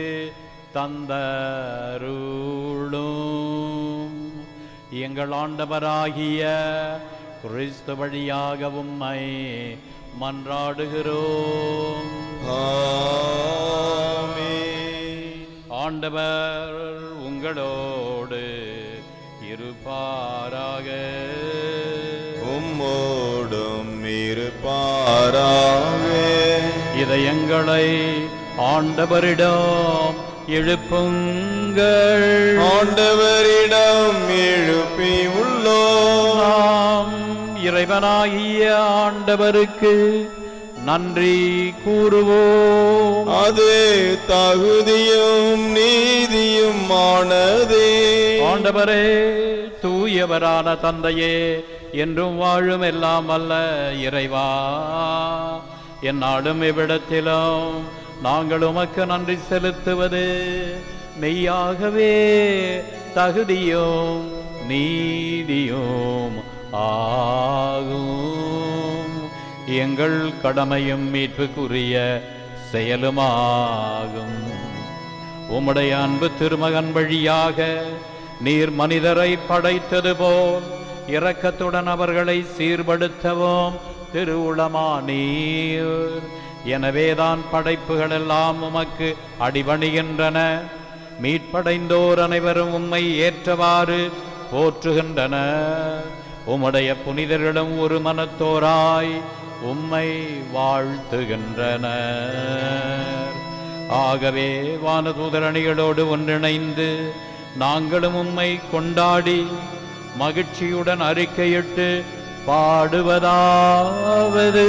தந்தருளும் எங்கள் ஆண்டவராகிய கிறிஸ்து வழியாக உம்மை மன்றாடுகிறோம் ஆமென். ஆண்டவர் உங்களோடு இருப்பாராக உம்மோடும் இருப்பாராக இதயங்களை ஆண்டவரிடம் எழுப்புங்கள் ஆண்டவரிடம் எழுப்பி உள்ளோம் நாம் இறைவனாகிய ஆண்டவருக்கு நன்றி கூறுவோம் அது தகுதியும் நீதியும் ஆனதே ஆண்டவரே தூயவரான தந்தையே என்றும் வாழும் எல்லாம் அல்ல இறைவா என்னாலும் இவ்விடத்திலும் நாங்கள் உமக்கு நன்றி செலுத்துவது மெய்யாகவே தகுதியும் நீதியும் ஆகும் எங்கள் கடமையும் மீட்புக்குரிய செயலுமாகும் உம்முடைய அன்பு திருமகன் வழியாக நீர் மனிதரை படைத்தது போல் இரக்கத்துடன் அவர்களை சீர்படுத்தவும் திருவுளமா நீர் எனவேதான் படைப்புகள் எல்லாம் உமக்கு அடிபணிகின்றன மீட்படைந்தோர் அனைவரும் உம்மை ஏற்றவாறு போற்றுகின்றன உம்முடைய புனிதர்களும் ஒரு மனத்தோராய் உம்மை வாழ்த்துகின்றனர் ஆகவே வானதூதரணிகளோடு ஒன்றிணைந்து நாங்களும் உம்மை கொண்டாடி மகிழ்ச்சியுடன் அறிக்கையிட்டு பாடுவதாவது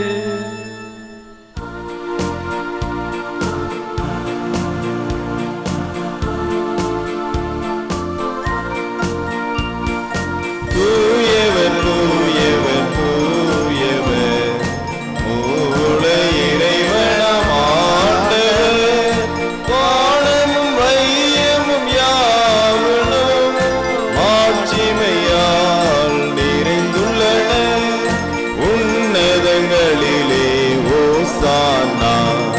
தூயவர் தூயவர் தூயவர் மூல இறைவனம் ஆண்டவர் வானமும் வையமும் யாவனும் ஆட்சிமையால் நிறைந்துள்ளன உன்னதங்களிலே ஓசானா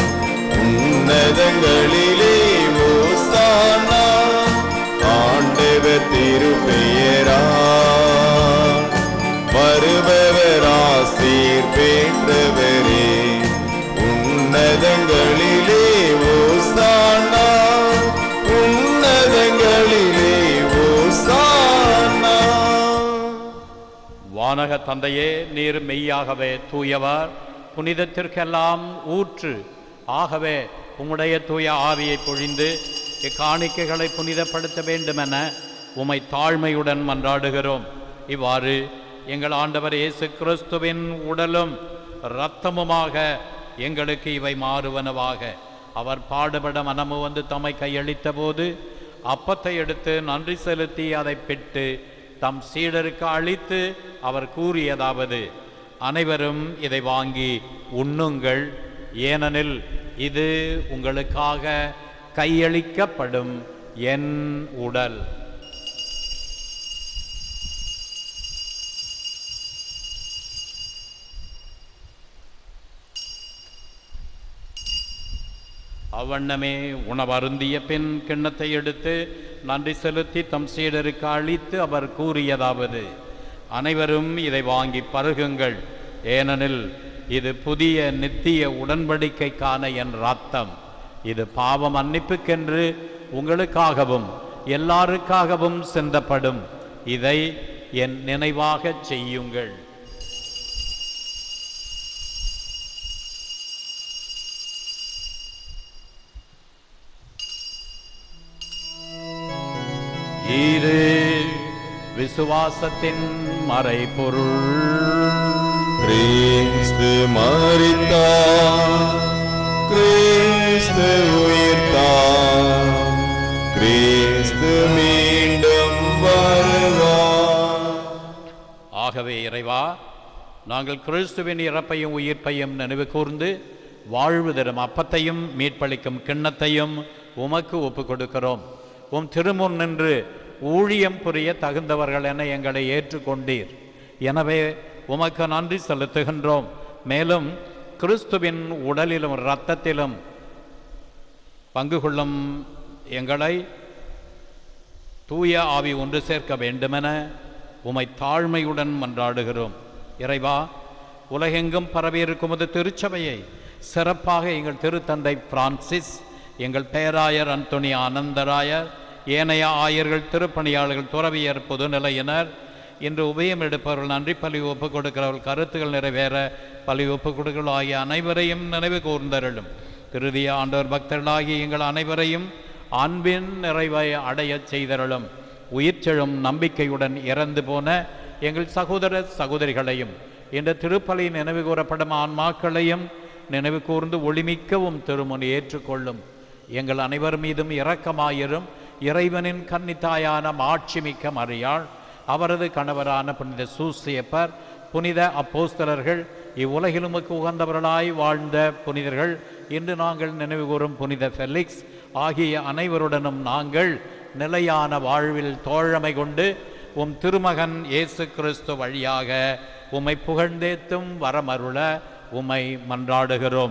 உன்னதங்களிலே ஓசானா ஆண்டவர் திருப்பெயரா வருபவர் ஆசீர் பெற்றவரே உன்னதங்களிலே ஓசானா உன்னதங்களிலே ஓசானா வானக தந்தையே நீர் மெய்யாகவே தூயவர் புனிதத்திற்கெல்லாம் ஊற்று ஆகவே உம்முடைய தூய ஆவியை பொழிந்து இக்காணிக்கைகளை புனிதப்படுத்த வேண்டுமென உமை தாழ்மையுடன் மன்றாடுகிறோம் இவ்வாறு எங்கள் ஆண்டவர் இயேசு கிறிஸ்துவின் உடலும் இரத்தமுமாக எங்களுக்கு இவை மாறுவனவாக அவர் பாடுபட மனமு வந்து தம்மை கையளித்த போது அப்பத்தை எடுத்து நன்றி செலுத்தி அதை பெற்று தம் சீடருக்கு அளித்து அவர் கூறியதாவது அனைவரும் இதை வாங்கி உண்ணுங்கள் ஏனெனில் இது உங்களுக்காக கையளிக்கப்படும் என் உடல் அவ்வண்ணமே உணவருந்திய பின் கிண்ணத்தை எடுத்து நன்றி செலுத்தி தம் சீடருக்கு அளித்து அவர் கூறியதாவது அனைவரும் இதை வாங்கி பருகுங்கள் ஏனெனில் இது புதிய நித்திய உடன்படிக்கைக்கான என் ரத்தம் இது பாவ மன்னிப்புக்கென்று உங்களுக்காகவும் எல்லாருக்காகவும் சிந்தப்படும் இதை என் நினைவாகச் செய்யுங்கள் இது விசுவாசத்தின் மறைபொருள் கிறிஸ்து மரித்தார் கிறிஸ்து உயிர்த்தார் கிறிஸ்து மீண்டும் வருவார் ஆகவே இறைவா நாங்கள் கிறிஸ்துவின் இறப்பையும் உயிர்ப்பையும் நினைவு கூர்ந்து வாழ்வு தரும் அப்பத்தையும் மீட்பளிக்கும் கிண்ணத்தையும் உமக்கு ஒப்புக் கொடுக்கிறோம் உம் திருமுன் நின்று ஊழியம் புரிய தகுந்தவர்கள் என எங்களை ஏற்றுக்கொண்டீர் எனவே உமக்கு நன்றி செலுத்துகின்றோம் மேலும் கிறிஸ்துவின் உடலிலும் இரத்தத்திலும் பங்கு கொள்ளும் எங்களை தூய ஆவி ஒன்று சேர்க்க வேண்டுமென உமை தாழ்மையுடன் மன்றாடுகிறோம் இறைவா உலகெங்கும் பரவியிருக்கும் அது திருச்சபையை சிறப்பாக எங்கள் திருத்தந்தை பிரான்சிஸ் எங்கள் பேராயர் அந்தோனி ஆனந்தராயர் ஏனைய ஆயர்கள் திருப்பணியாளர்கள் துறவியர் பொதுநிலையினர் இன்று உபயம் எடுப்பவர்கள் நன்றி பலி ஒப்புக் கொடுக்கிறவர்கள் கருத்துகள் நிறைவேற பலி ஒப்புக் கொடுக்கிறவர்கள் ஆகிய அனைவரையும் நினைவு கூர்ந்தருளும் திருதிய ஆண்டவர் பக்தர்களாகிய எங்கள் அனைவரையும் அன்பின் நிறைவை அடையச் செய்தருளும் உயிர்ச்செழும் நம்பிக்கையுடன் இறந்து போன எங்கள் சகோதர சகோதரிகளையும் இந்த திருப்பலி நினைவு கூறப்படும் ஆன்மாக்களையும் நினைவு கூர்ந்து ஒளிமிக்கவும் திருமுனை ஏற்றுக்கொள்ளும் எங்கள் அனைவர் மீதும் இரக்கமாயிரும் இறைவனின் கன்னித்தாயான மாட்சிமிக்க மறியாள் அவரது கணவரான புனித சூசியப்பர் புனித அப்போஸ்தலர்கள் இவ்வுலகில் உமக்கு உகந்தவர்களாய் வாழ்ந்த புனிதர்கள் இன்று நாங்கள் நினைவு கூறும் புனித ஃபெலிக்ஸ் ஆகிய அனைவருடனும் நாங்கள் நிலையான வாழ்வில் தோழமை கொண்டு உம் திருமகன் இயேசு கிறிஸ்து வழியாக உம்மை புகழ்ந்தேத்தும் வரமருள உம்மை மன்றாடுகிறோம்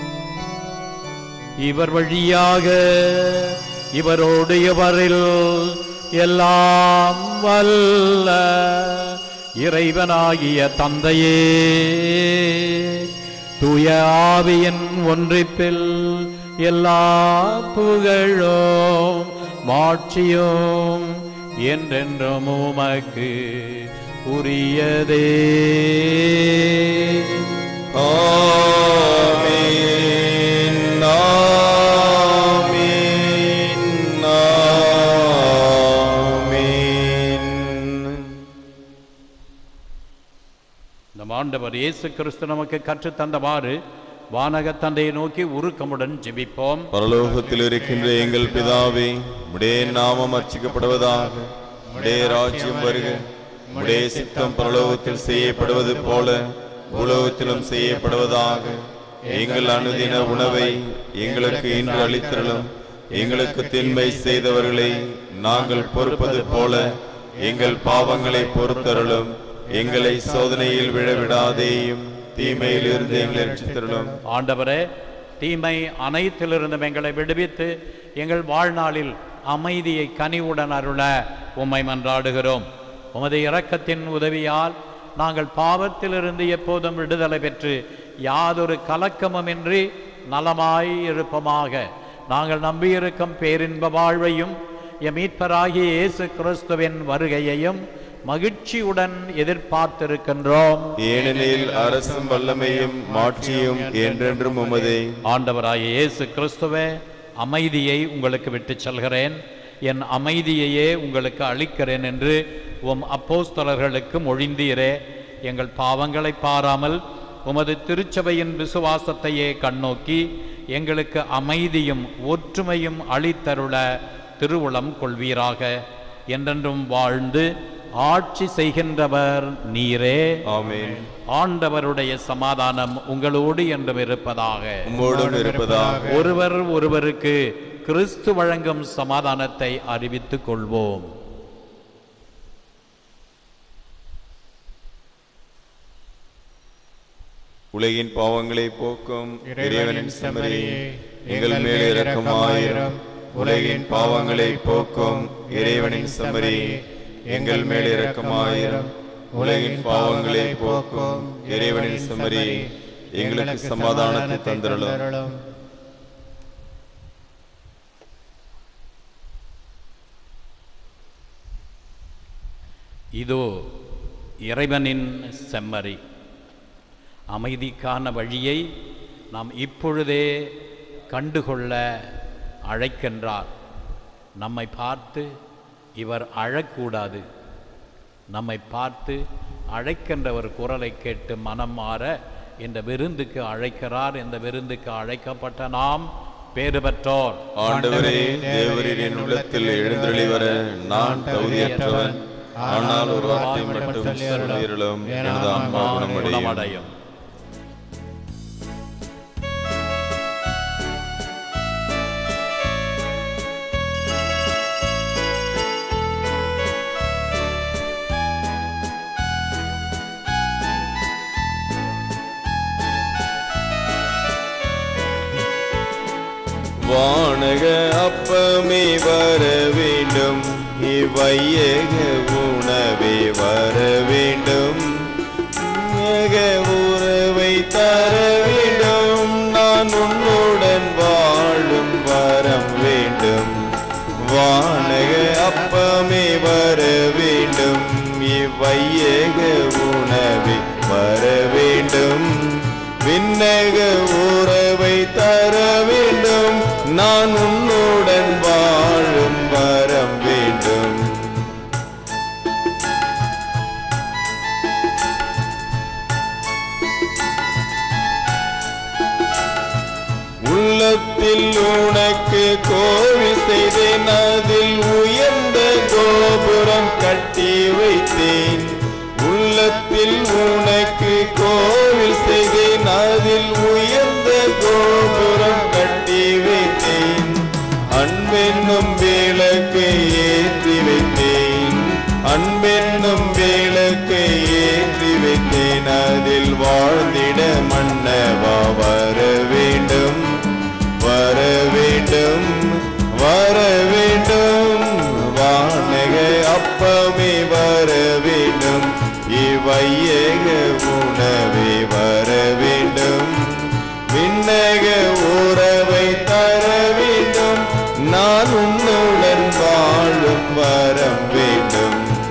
இவர் வழியாக இவரோடு இவரில் எல்லாம் வல்ல இறைவனாகிய தந்தையே தூய ஆவியின் ஒன்றிப்பில் எல்லா புகழும் மாட்சியும் என்றென்றும் உமக்கு உரியதே ஆமென் ஆமென் ஆமென் நம் ஆண்டவர் இயேசு கிறிஸ்து நமக்கு கற்றுத்தந்தவாறு வானக தந்தையை நோக்கி உருக்கமுடன் ஜெபிப்போம் பரலோகத்தில் இருக்கின்ற எங்கள் பிதாவே உடைய நாமம் அர்ச்சிக்கப்படுவதாக உடைய ராஜ்யம் வருக உடைய சித்தம் பரலோகத்தில் செய்யப்படுவது போல பூலோகத்திலும் செய்யப்படுவதாக எங்கள் அனுதின உணவை எங்களுக்கு இன்று அளித்தருளும் எங்களுக்கு தின்மை செய்தவர்களை நாங்கள் பொறுப்பது போல எங்கள் பாவங்களை பொறுத்தருளும் எங்களை சோதனையில் விழவிடாதேயும் தீமையிலிருந்து எங்களை ரட்சித்தருளும் ஆண்டவரே தீமை அனைத்திலிருந்தும் எங்களை விடுவித்து எங்கள் வாழ்நாளில் அமைதியை கனிவுடன் அருள உம்மை மன்றாடுகிறோம் உமது இரக்கத்தின் உதவியால் நாங்கள் பாவத்திலிருந்து எப்போதும் விடுதலை பெற்று யாதொரு கலக்கமுமின்றி நலமாய் இருப்போமாக நாங்கள் நம்பியிருக்கும் பேரின்ப வாழ்வையும் எம் மீட்பராகிய இயேசு கிறிஸ்துவின் வருகையையும் மகிழ்ச்சியுடன் எதிர்பார்த்திருக்கின்றோம் ஏனெனில் அரசும் வல்லமையும் மாட்சியும் என்றென்றும் உமதே ஆண்டவராகிய இயேசு கிறிஸ்துவே அமைதியை உங்களுக்கு விட்டுச் செல்கிறேன் என் அமைதியையே உங்களுக்கு அளிக்கிறேன் என்று உம் அப்போஸ்தலர்களுக்கு மொழிந்தீரே எங்கள் பாவங்களை பாராமல் உமது திருச்சபையின் விசுவாசத்தையே கண்ணோக்கி எங்களுக்கு அமைதியும் ஒற்றுமையும் அளித்தருள திருவுளம் கொள்வீராக என்றென்றும் வாழ்ந்து ஆட்சி செய்கின்றவர் நீரே ஆமென் ஆண்டவருடைய சமாதானம் உங்களோடு என்றும் இருப்பதாக உம்மோடும் இருப்பதாக ஒருவர் ஒருவருக்கு கிறிஸ்து வழங்கும் சமாதானத்தை அறிவித்துக் கொள்வோம் உலகின் பாவங்களை போக்கும் இறைவனின் செம்மறியே எங்கள் எங்கள் மேல் மேல் இரக்கமாயிரும் உலகின் பாவங்களை போக்கும் இறைவனின் செம்மறியே எங்கள் மேல் இரக்கமாயிரும் உலகின் பாவங்களை போக்கும் இறைவனின் செம்மறியே எங்களுக்கு சமாதானத்தை தந்திரலும் இதோ இறைவனின் செம்மறி அமைதிக்கான வழியை நாம் இப்பொழுதே கண்டுகொள்ள அழைக்கின்றார் நம்மை பார்த்து இவர் அழக்கூடாது நம்மை பார்த்து அழைக்கின்ற ஒரு குரலை கேட்டு மனம் மாற இந்த விருந்துக்கு அழைக்கிறார் இந்த விருந்துக்கு அழைக்கப்பட்ட நாம் பேறு பெற்றோர் ஆண்டவரே தேவரீர் என் உள்ளத்தில் எழுந்தருளி வர நான் தகுதியற்றவன் ஆனால் ஒரு வார்த்தை மட்டும் சொல்லியருளும் எனது ஆன்மா குணமடையும் குணமடையும் வானக அப்பமே வர வேண்டும் இவ்வையக உணவே வர வேண்டும் உலக உறவை தர வேண்டும் நான் உன்னுடன் வாழும் வரம் வேண்டும் வானக அப்பமே வர வேண்டும் இவ்வையக உணவே வர வேண்டும் விண்ணக உறவை தர வேண்டும் நான் உன்னுடன் வாழும் வரம் வேண்டும் உள்ளத்தில் உனக்கு கோவில் செய்தேன் அதில் உயர்ந்த கோபுரம் கட்டி வைத்தேன் உள்ளத்தில் உனக்கு கோவில் செய்தேன் அதில் உயர்ந்த கோபுரம் கட்டி வைத்தேன் அன்பென்னும் விளக்கை ஏற்றி வைத்தேன் அன்பென்னும் விளக்கை ஏற்றி வைத்தேன் அதில் வாழ்ந்திட மன்னவா வர வேண்டும் வர வேண்டும் வர வேண்டும் வானக அப்பமே வர வேண்டும் இவ்வையக உணவே வர வேண்டும் விண்ணக உறவை தர வேண்டும் நான் உன்னுடன் வாழும் வரம் வேண்டும்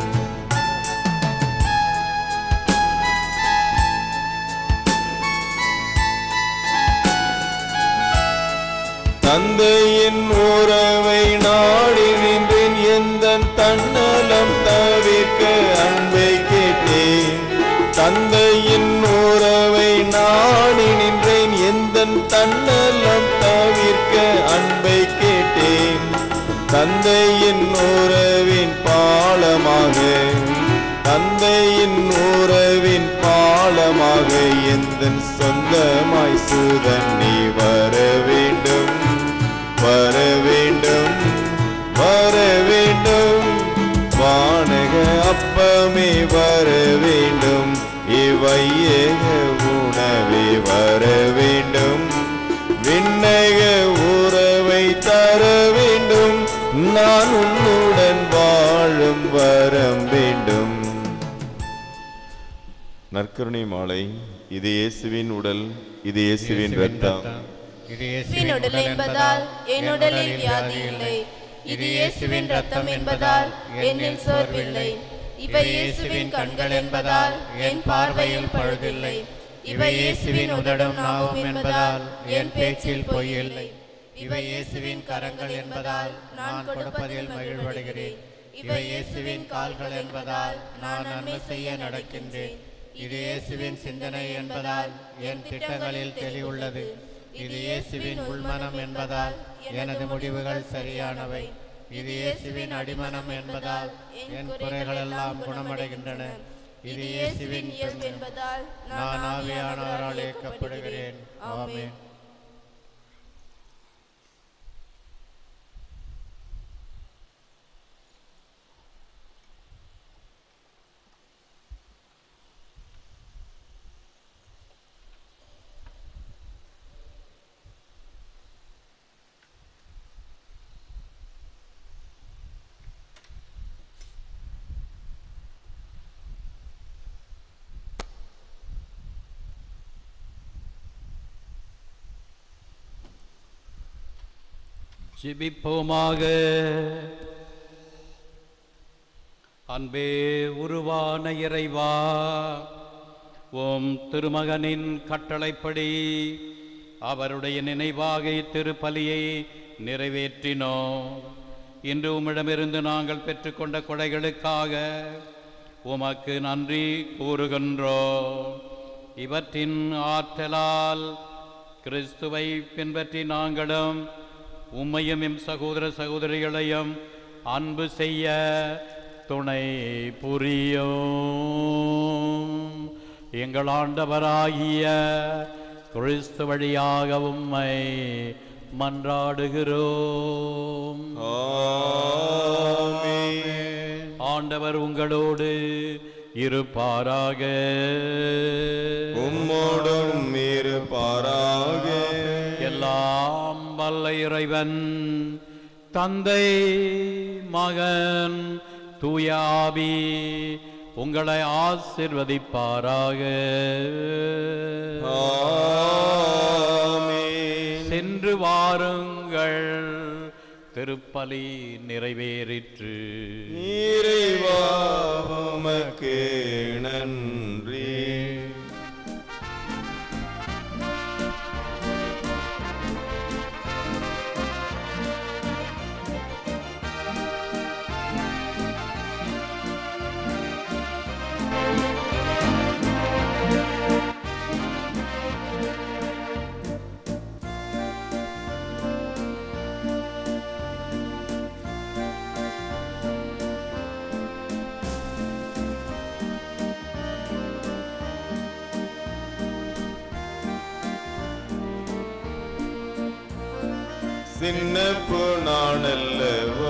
தந்தையின் உறவை நாடி நின்றேன் எந்த தன்னலம் தவிர்க்க அன்பை கேட்டேன் தந்தையின் உறவை நாடி நின்றேன் எந்த தன்னலம் தவிர்க்க அன்பை கேட்டேன் தந்தையின் உறவின் பாலமாக தந்தையின் உறவின் பாலமாக எந்த சொந்தமாய் சூதன் நீ வர வேண்டும் வர வேண்டும் வர வேண்டும் வானக அப்பமே வர வேண்டும் இவையக உணவே வர வேண்டும் விண்ணக உறவை தர வேண்டும் நான் உன்னுடன் வாழும் வரம் வேண்டும் நற்கருணை மாலை இது இயேசுவின் உடல் இது இயேசுவின் ரத்தம் இது இயேசுவின் உடல் என்பதால் என் உடலில் வியாதி இல்லை இது இயேசுவின் ரத்தம் என்பதால் என்னில் சோர்வில்லை இவை இயேசுவின் கண்கள் என்பதால் என் பார்வையில் பழுதில்லை இவை இயேசுவின் உதடும் நாவும் என்பதால் என் பேச்சில் பொய் இல்லை இவை இயேசுவின் கரங்கள் என்பதால் நான் கொடுப்பதில் மகிழ்வடைகிறேன் இவை இயேசுவின் கால்கள் என்பதால் நான் நன்மை செய்ய நடக்கின்றேன் இது இயேசுவின் சிந்தனை என்பதால் என் திட்டங்களில் தெளிவுள்ளது இது இயேசுவின் உள்மனம் என்பதால் எனது முடிவுகள் சரியானவை இது இயேசுவின் அடிமனம் என்பதால் என் குறைகளெல்லாம் குணமடைகின்றன இது இயேசுவின் இயல்பு என்பதால் நான் ஆவியானவரால் இயக்கப்படுகிறேன் ஆமென் ஜெபிப்போமாக அன்பே உருவான இறைவா ஓம் திருமகனின் கட்டளைப்படி அவருடைய நினைவாக இத்திருப்பலியை நிறைவேற்றினோம் இன்று உம்மிடமிருந்து நாங்கள் பெற்றுக்கொண்ட கொடைகளுக்காக உமக்கு நன்றி கூறுகின்றோம் இவற்றின் ஆற்றலால் கிறிஸ்துவை பின்பற்றி நாங்களும் உம்மையும் எம் சகோதர சகோதரிகளையும் அன்பு செய்ய துணை புரியும் எங்கள் ஆண்டவராகிய கிறிஸ்து வழியாக உம்மை மன்றாடுகிறோம் ஆமென். ஆண்டவர் உங்களோடு இருப்பாராக உம்மோடும் இருப்பாராக எல்லாம் வல்ல இறைவன் தந்தை மகன் தூயாபி உங்களை ஆசிர்வதிப்பாராக ஆமென். சென்று வாருங்கள் திருப்பலி நிறைவேறிற்று இறைவா உமக்கு நன்றி சின்ன நானல்லவோ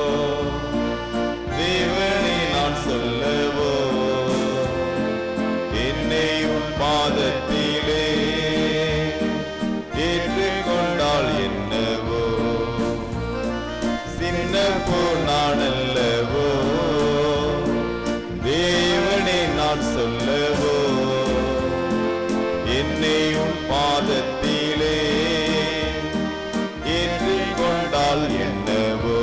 தேவனை நான் சொல்லவோ என்னை உன் பாதத்திலே ஏற்றுக்கொண்டால் என்னவோ சின்ன நானல்லவோ தேவனை நான் சொல்லவோ என்னை உன் பாதத்திலே ஏற்றுக்கொண்டால் என்னவோ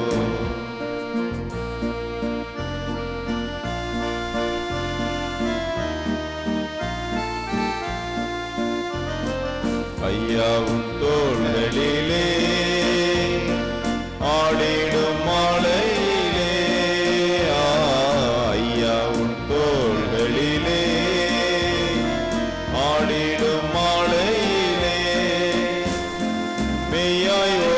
ஐயாவும் தோள்களிலே ஆடிடும் மாலையிலே ஆ, ஐயாவும் தோள்களிலே ஆடிடும் மாலையிலே மெய்யாய்